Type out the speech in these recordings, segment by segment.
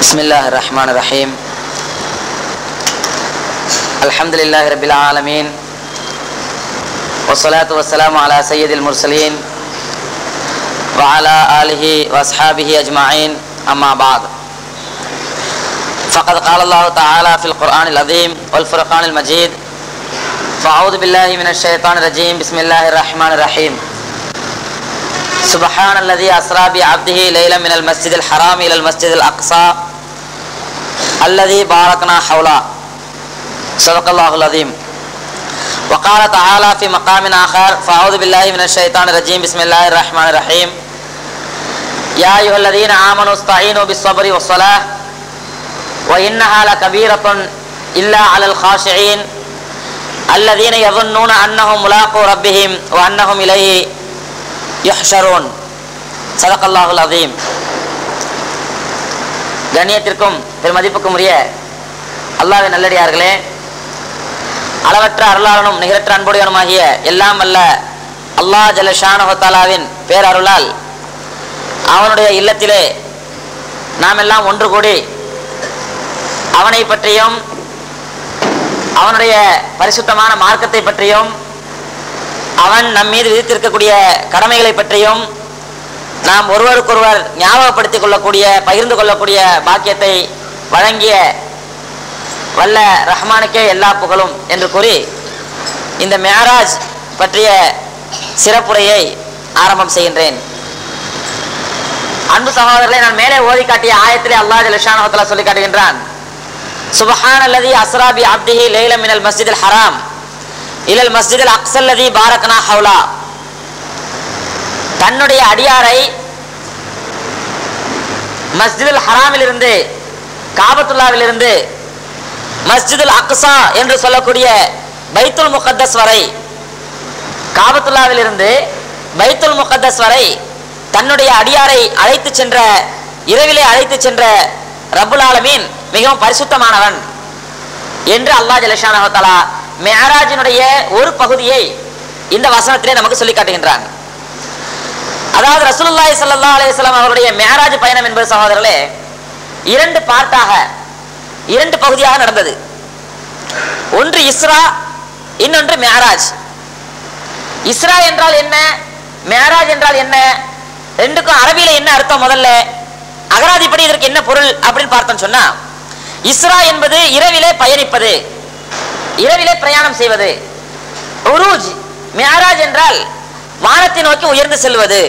بسم الله الرحمن الرحيم الحمد لله رب العالمين والصلاة والسلام على سيد المرسلين وعلى آله وأصحابه أجمعين أما بعد فقد قال الله تعالى في القرآن العظيم والفرقان المجيد فأعوذ بالله من الشيطان الرجيم بسم الله الرحمن الرحيم سبحان الذي أسرى بعبده ليلا من المسجد الحرام إلى المسجد الأقصى الذي باركنا حوله صدق الله العظيم وقال تعالى في مقام آخر فأعوذ بالله من الشيطان الرجيم بسم الله الرحمن الرحيم يا أيها الذين آمنوا استعينوا بالصبر والصلاة وإنها لكبيرة إلا على الخاشعين الذين يظنون أنهم ملاقو ربهم وأنهم إليه யுஹ்ஷரூன் சதகல்லாஹுல் அதீம் கண்ணியத்திற்கும் பெருமதிப்புக்கும் உரிய அல்லாவின் நல்லடியார்களே அளவற்ற அருளாளனும் நிகரற்ற அன்புடையனுமாகிய எல்லாம் அல்ல அல்லாஹ் ஜலஷானஹத்தாலாவின் பேரருளால் அவனுடைய இல்லத்திலே நாம் எல்லாம் ஒன்று கூடி அவனை பற்றியும் அவனுடைய பரிசுத்தமான மார்க்கத்தை பற்றியும் அவன் நம் மீது விதித்திருக்கக்கூடிய கடமைகளை பற்றியும் நாம் ஒருவருக்கொருவர் ஞாபகப்படுத்திக் கொள்ளக்கூடிய பகிர்ந்து கொள்ளக்கூடிய பாக்கியத்தை வழங்கிய வல்ல ரஹ்மானுக்கே எல்லா புகழும் என்று கூறி இந்த மேராஜ் பற்றிய சிறப்புரையை ஆரம்பம் செய்கின்றேன் அன்பு சகோதரர்களை நான் மேலே ஓதி காட்டிய ஆயத்திலே அல்லாஹ் ஜலிஷானஹத்தலா சொல்லி காட்டுகின்றான் சுபஹான் அல்லதி அஸ்ராபி அப்திஹி லைல மினல் மஸ்ஜிதில் ஹராம் இலல் மஸ்ஜிதில் அக்சல்லதி பாரக்னா ஹவுலா தன்னுடைய அடியாரை மஸ்ஜிதுல் ஹராமிலிருந்து காபத்துல்லாவிலிருந்து மஸ்ஜிதுல் அக்ஸா என்று சொல்லக்கூடிய பைத்துல் முகத்தஸ் வரை காபத்துல்லாவிலிருந்து பைத்துல் முகத்தஸ் வரை தன்னுடைய அடியாரை அழைத்து சென்ற இரவிலே அழைத்து சென்ற ரபுல் ஆலமீன் மிகவும் பரிசுத்தமானவன் என்று அல்லாஹ் ஜலஷானஹாலா மேராஜினுடைய ஒரு பகுதியை இந்த வசனத்திலே நமக்கு சொல்லி காட்டுகின்றான் அதாவது ரசூலுல்லாஹி ஸல்லல்லாஹு அலைஹி வஸல்லம் அவருடைய மேராஜ் பயணம் என்பது சகோதரர்களே இரண்டு பார்ட்டாக இரண்டு பகுதியாக நடந்தது ஒன்று இஸ்ரா இன்னொன்று மேராஜ் இஸ்ரா என்றால் என்ன மேராஜ் என்றால் என்ன ரெண்டுக்கும் அரபியில என்ன அர்த்தம் முதல்ல அகராதிப்படி இதற்கு என்ன பொருள் அப்படின்னு பார்த்தோம் சொன்னா இஸ்ரா என்பது இரவிலே பயணிப்பது இரவிலே பிரயாணம் செய்வது உருஜ் மியாராஜ் என்றால் வானத்தை நோக்கி உயர்ந்து செல்வது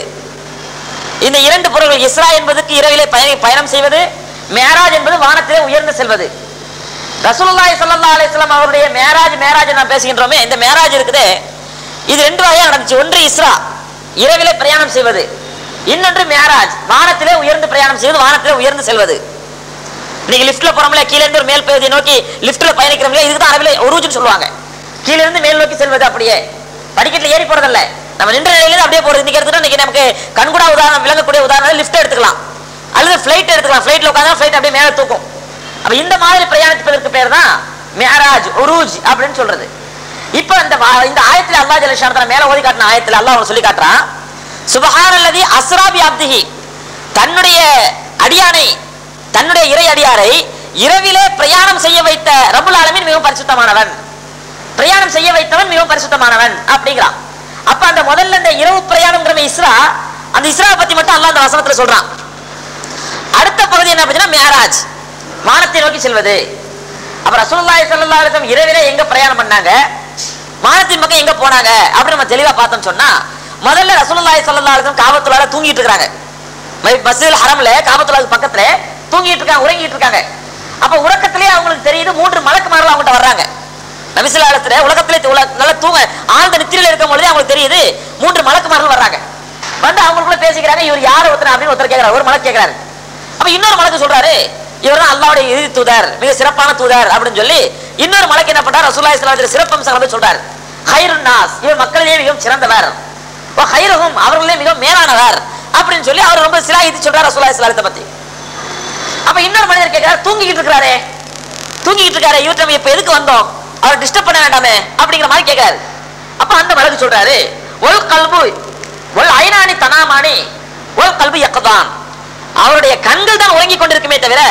இந்த இரண்டு பொருள்கள் இஸ்ரா என்பதுக்கு இரவிலே பயணி பயணம் செய்வது மேராஜ் என்பது வானத்திலே உயர்ந்து செல்வது ரசூலுல்லாஹி ஸல்லல்லாஹு அலைஹி வஸல்லம் அவருடைய மேராஜ் மேராஜ் நான் பேசுகின்றோமே இந்த மேராஜ் இருக்குது இது ரெண்டு வகையாக நடந்துச்சு ஒன்று இஸ்ரா இரவிலே பிரயாணம் செய்வது இன்னொன்று மேராஜ் வானத்திலே உயர்ந்து பிரயாணம் செய்வது வானத்திலே உயர்ந்து செல்வது நீங்க லிஃப்ட்ல போறோம்ல கீழ இருந்து ஒரு மேல் பகுதியை நோக்கி லிஃப்ட்ல பயணிக்கிறோம்ல இதுக்கு தான் அரபில உருஜுன்னு சொல்லுவாங்க கீழ இருந்து மேல் நோக்கி செல்வது அப்படியே படிக்கட்டுல ஏறி போறதில்ல நம்ம நின்ற நிலையில அப்படியே போறது இன்னைக்கு எடுத்துட்டா இன்னைக்கு நமக்கு கண்கூடா உதாரணம் விளங்கக்கூடிய உதாரணம் லிஃப்ட் எடுத்துக்கலாம் அல்லது ஃபிளைட் எடுத்துக்கலாம் ஃபிளைட்ல உட்காந்தா ஃபிளைட் அப்படியே மேல தூக்கும் அப்ப இந்த மாதிரி பிரயாணிப்பதற்கு பேர் தான் மேராஜ் உருஜ் அப்படின்னு சொல்றது இப்ப இந்த இந்த ஆயத்துல அல்லா ஜலஷான மேல ஓதி காட்டின ஆயத்துல அல்லாஹ் சொல்லி காட்டுறான் சுபஹான் அல்லதி அஸ்ராபி அப்திஹி தன்னுடைய அடியானை தன்னுடைய இறை அடியாரை இரவிலே பிரயாணம் செய்ய வைத்த ரபுல் ஆலமின் மிகவும் பரிசுத்தமானவன் பிரயாணம் செய்ய வைத்தவன் மிகவும் பரிசுத்தமானவன் அப்படிங்கிறான் அப்ப அந்த முதல்ல இந்த இரவு பிரயாணம்ங்கிற இஸ்ரா அந்த இஸ்ரா பத்தி மட்டும் அல்லா அந்த வசனத்துல சொல்றான் அடுத்த பகுதி என்ன பார்த்தீங்கன்னா மேராஜ் வானத்தை நோக்கி செல்வது அப்ப ரசூலுல்லாஹி ஸல்லல்லாஹு அலைஹி வஸல்லம் இரவிலே எங்க பிரயாணம் பண்ணாங்க வானத்தின் பக்கம் எங்க போனாங்க அப்படின்னு நம்ம தெளிவா பார்த்தோம் சொன்னா முதல்ல ரசூலுல்லாஹி ஸல்லல்லாஹு அலைஹி வஸல்லம் காபத்துல்லால தூங்கிட்டு இருக்காங்க மஸ்ஜிதுல் ஹரம்ல காபத்துல்லாக்கு பக்கத்துல தூங்கிட்டு இருக்காங்க உறங்கிட்டு இருக்காங்க அப்ப உறக்கத்திலேயே அவங்களுக்கு தெரியுது மூன்று மலக்குமார்கள் அவங்ககிட்ட வர்றாங்க நபிசிலாலத்துல உலகத்திலே நல்லா தூங்க ஆழ்ந்த நித்திரையில இருக்கும் பொழுது அவங்களுக்கு தெரியுது மூன்று மலக்குமார்கள் வர்றாங்க வந்து அவங்களுக்குள்ள பேசிக்கிறாங்க இவர் யார் ஒருத்தர் அப்படின்னு ஒருத்தர் கேட்கிறார் ஒரு மலக்கு கேட்கிறாரு அப்ப இன்னொரு மலக்கு சொல்றாரு இவர் தான் அல்லாவுடைய இறுதி தூதர் மிக சிறப்பான தூதர் அப்படின்னு சொல்லி இன்னொரு மலக்கு என்ன பண்றாரு ரசூல்லா இஸ்லாமத்தில் சிறப்பம்சங்களை சொல்றாரு ஹைருன் நாஸ் இவர் மக்களிலே மிகவும் சிறந்தவர் ஹைரகும் அவர்களே மிகவும் மேலானவர் அப்படின்னு சொல்லி அவர் ரொம்ப சிலாகித்து சொல்றாரு ரசூல்லா இஸ்லாத்தை பத்தி அப்ப இன்னொரு மனிதர் கேட்கிறார் தூங்கிக்கிட்டு இருக்கிறாரே தூங்கிக்கிட்டு இருக்காரு இவற்றை நம்ம இப்ப எதுக்கு வந்தோம் அவர் டிஸ்டர்ப் பண்ண வேண்டாமே அப்படிங்கிற மாதிரி கேட்கிறாரு அப்ப அந்த மலக்கு சொல்றாரு ஒல் கல்பு ஒல் ஐநானி தனாமானி ஒல் கல்பு யக்கதான் அவருடைய கண்கள் தான் உறங்கிக் கொண்டிருக்குமே தவிர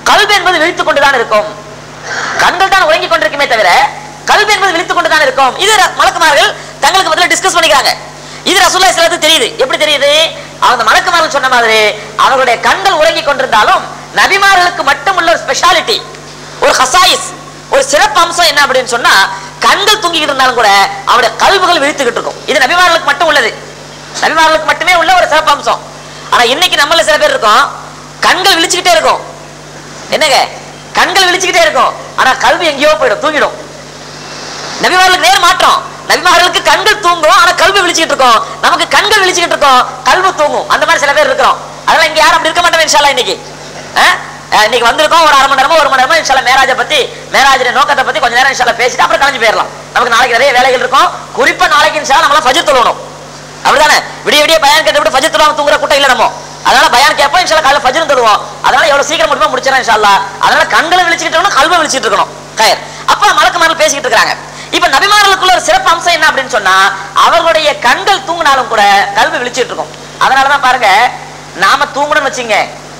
கல்வி என்பது விழித்துக் கொண்டுதான் இருக்கும் கண்கள் தான் உறங்கிக் கொண்டிருக்குமே தவிர கல்வி என்பது விழித்துக் கொண்டுதான் இருக்கும் இது ர- மலக்குமார்கள் தங்களுக்கு பதிலா டிஸ்கஸ் பண்ணிக்கிறாங்க இது ரசூல்லா இஸ்லாத்துக்கு தெரியுது எப்படி தெரியுது அவங்க மலக்குமார்கள் சொன்ன மாதிரி அவர்களுடைய கண்கள் உறங்கிக் கொண்டிருந்தாலும் நபிமார்களுக்கு மட்டும் உள்ள ஒரு ஸ்பெஷாலிட்டி ஒரு ஹசாயிஸ் ஒரு சிறப்பு அம்சம் என்ன அப்படின்னு சொன்னா கண்கள் தூங்கிக்கிட்டு இருந்தாலும் கூட அவருடைய கல்வுகள் விழித்துக்கிட்டு இருக்கும் இது நபிமார்களுக்கு மட்டும் உள்ளது நபிமார்களுக்கு மட்டுமே உள்ள ஒரு சிறப்பு அம்சம் ஆனா இன்னைக்கு நம்மள சில பேர் இருக்கோம் கண்கள் விழிச்சுக்கிட்டே இருக்கும் என்னங்க கண்கள் விழிச்சுக்கிட்டே இருக்கும் ஆனா கல்வி எங்கேயோ போயிடும் தூங்கிடும் நபிமார்களுக்கு நேர் மாற்றம் நபிமார்களுக்கு கண்கள் தூங்கும் ஆனா கல்வி விழிச்சுக்கிட்டு இருக்கோம் நமக்கு கண்கள் விழிச்சுக்கிட்டு இருக்கோம் கல்வி தூங்கும் அந்த மாதிரி சில பேர் இருக்கிறோம் அதெல்லாம் இங்க யாரும் அப்படி இருக்க மாட்டோம் இன்ஷால்லா இன்னைக்கு அஹ்? அஹ் இன்னைக்கு வந்திருக்கோம் ஒரு அரை மணி நேரமோ ஒரு மணி நேரமோ இன்ஷால்லா மேராஜை பத்தி மேராஜுடைய நோக்கத்தை பத்தி கொஞ்ச நேரம் இன்ஷால்லா பேசிட்டு அப்புறம் கிளம்பி போயிடலாம் நமக்கு நாளைக்கு நிறைய வேலைகள் இருக்கும் குறிப்பா நாளைக்கு இன்ஷால்லா நம்மளாம் ஃபஜர் தொழணும் அப்படிதானே விடிய விடிய பயான் கேட்டு விட்டு ஃபஜர் தொழாம தூங்குற கூட்டம் இல்ல நம்ம அதனால பயான் கேட்போம் இன்ஷால்லா காலையில ஃபஜர் தொழுவோம் அதனால எவ்வளவு சீக்கிரம் முடியுமோ முடிச்சிடறேன் இன்ஷால்லா அதனால கண்களை விழிச்சுக்கிட்டு இருக்கணும் கல்வை விழிச்சிட்டு இருக்கணும் கயர் அப்ப மலக்குமார்கள் பேசிக்கிட்டு இருக்காங்க இப்ப நபிமார்களுக்குள்ள ஒரு சிறப்பு அம்சம் என்ன அப்படின்னு சொன்னா அவர்களுடைய கண்கள் தூங்கினாலும் கூட கல்வி விழிச்சிட்டு இருக்கும் அதனாலதான் பாருங்க நாம தூங்கணும்னு வச்சுங்க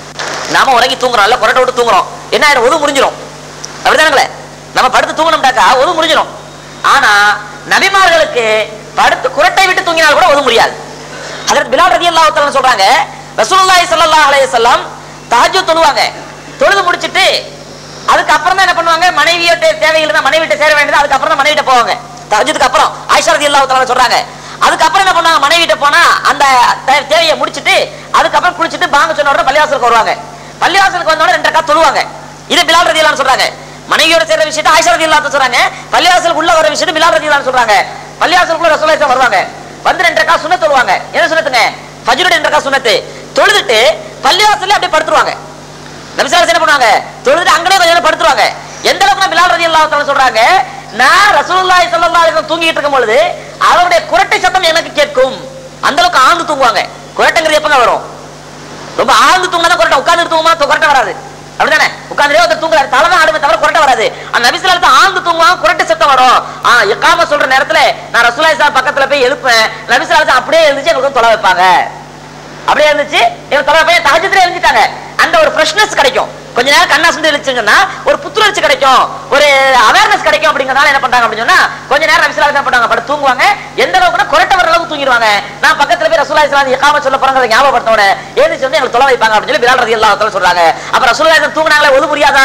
நாம உறங்கி தூங்குறோம் இல்ல குரட்டை விட்டு தூங்குறோம் என்ன ஆயிடும் ஒது முடிஞ்சிடும் அப்படிதானுங்களே நம்ம படுத்து தூங்கணும்டாக்கா ஒது முடிஞ்சிடும் ஆனா நபிமார்களுக்கு படுத்து குரட்டை விட்டு தூங்கினால் கூட ஒது முடியாது அதற்கு பிலால் ரதி அல்லாஹ் சொல்றாங்க ரசூலுல்லாஹி ஸல்லல்லாஹு அலைஹி வஸல்லம் தஹஜ்ஜுத் தொழுவாங்க தொழுது முடிச்சிட்டு அதுக்கு அப்புறம் தான் என்ன பண்ணுவாங்க மனைவியோட தேவைகள் தான் மனைவிட்ட சேர வேண்டியது அதுக்கு அப்புறம் தான் மனைவிட்ட போவாங்க தஹஜ்ஜுதுக்கு அப்புறம் ஆயிஷா ரதி அல்லாஹ் சொல்றாங்க அதுக்கப்புறம் என்ன பண்ணுவாங்க மனைவிட்ட போனா அந்த தே- தேவையை முடிச்சிட்டு அதுக்கப்புறம் குளிச்சிட்டு பாங்க சொன்ன உடனே பள்ளிவாசலுக்கு வருவாங்க பள்ளிவாசலுக்கு வந்த உடனே ரெண்டு ரக்கா தொழுவாங்க இது பிலால் ரதி அல்லாஹ் சொல்றாங்க மனைவியோட சேர்ற விஷயத்தை ஆயிஷா ரதி அல்லாஹ் சொல்றாங்க பள்ளிவாசலுக்கு உள்ள வர விஷயத்தை பிலால் ரதி அல்லாஹ் சொல்றாங்க பள்ளிவாசலுக்குள்ள ரசூலுல்லாஹி வருவாங்க வந்து ரெண்டு ரக்கா சுண்ணத் தொழுவாங்க என்ன சுண்ணத்துங்க ஃபஜ்ருடைய ரெண்டு ரக்கா சுண்ணத்து தொழுதுட்டு பள்ளிவாசல்ல அப்படியே படுத்துருவாங்க நபிசாரஸ் என்ன பண்ணுவாங்க தொழுது அங்கனே கொஞ்சம் நேரம் படுத்துருவாங்க எந்த அளவுக்கு பிலால் ரதி அல்லாஹ் சொல்றாங்க நான் ரசூலுல்லாஹி ஸல்லல்லாஹு அலைஹி வஸல்லம் தூங்கிட்டு இருக்கும் பொழுது அவருடைய குரட்டை சத்தம் எனக்கு கேட்கும் அந்த அளவுக்கு ஆழ்ந்து தூங்குவாங்க குரட்டைங்கிறது எப்பங்க வரும் ரொம்ப ஆழ்ந்து தூங்கினா குரட்டை உட்கார்ந்து தூங்குமா குரட்டை வராது அப்படிதானே உட்கார்ந்து ஒருத்தர் தூங்குறாரு தலைமை ஆடுமே தவிர குரட்டை வராது அந்த நபிசுலாலத்தை ஆழ்ந்து தூங்குவாங்க குரட்டை சத்தம் வரும் ஆ எக்காம சொல்ற நேரத்துல நான் ரசூலாய் சார் பக்கத்துல போய் எழுப்பேன் நபிசுலாலத்தை அப்படியே எழுந்துச்சு எங்களுக்கு தொலை வைப்பாங்க அப்படியே இருந்துச்சு இவன் தொலை பையன் தகஜத்துல எழுந்துட்டாங்க அந்த ஒரு ஃப்ரெஷ்னஸ் கிடைக்கும் கொஞ்ச நேரம் கண்ணா சுந்து எழுச்சுங்கன்னா ஒரு புத்துணர்ச்சி கிடைக்கும் ஒரு அவேர்னஸ் கிடைக்கும் அப்படிங்கறதால என்ன பண்றாங்க அப்படின்னு சொன்னா கொஞ்ச நேரம் நபிசுல்லா என்ன பண்றாங்க படுத்து தூங்குவாங்க எந்த அளவுக்குன்னா குரட்டை வர அளவுக்கு தூங்கிடுவாங்க நான் பக்கத்துல போய் ரசூலா இஸ்லாம் எக்காம சொல்ல போறாங்க ஞாபகப்படுத்தோட எழுந்துச்சு வந்து எங்களுக்கு தொலை வைப்பாங்க அப்படின்னு சொல்லி பிலால் ரதி அல்லாஹ் சொல்றாங்க அப்ப ரசூலா இஸ்லாம் தூங்குனாங்களே ஒது புரியாதா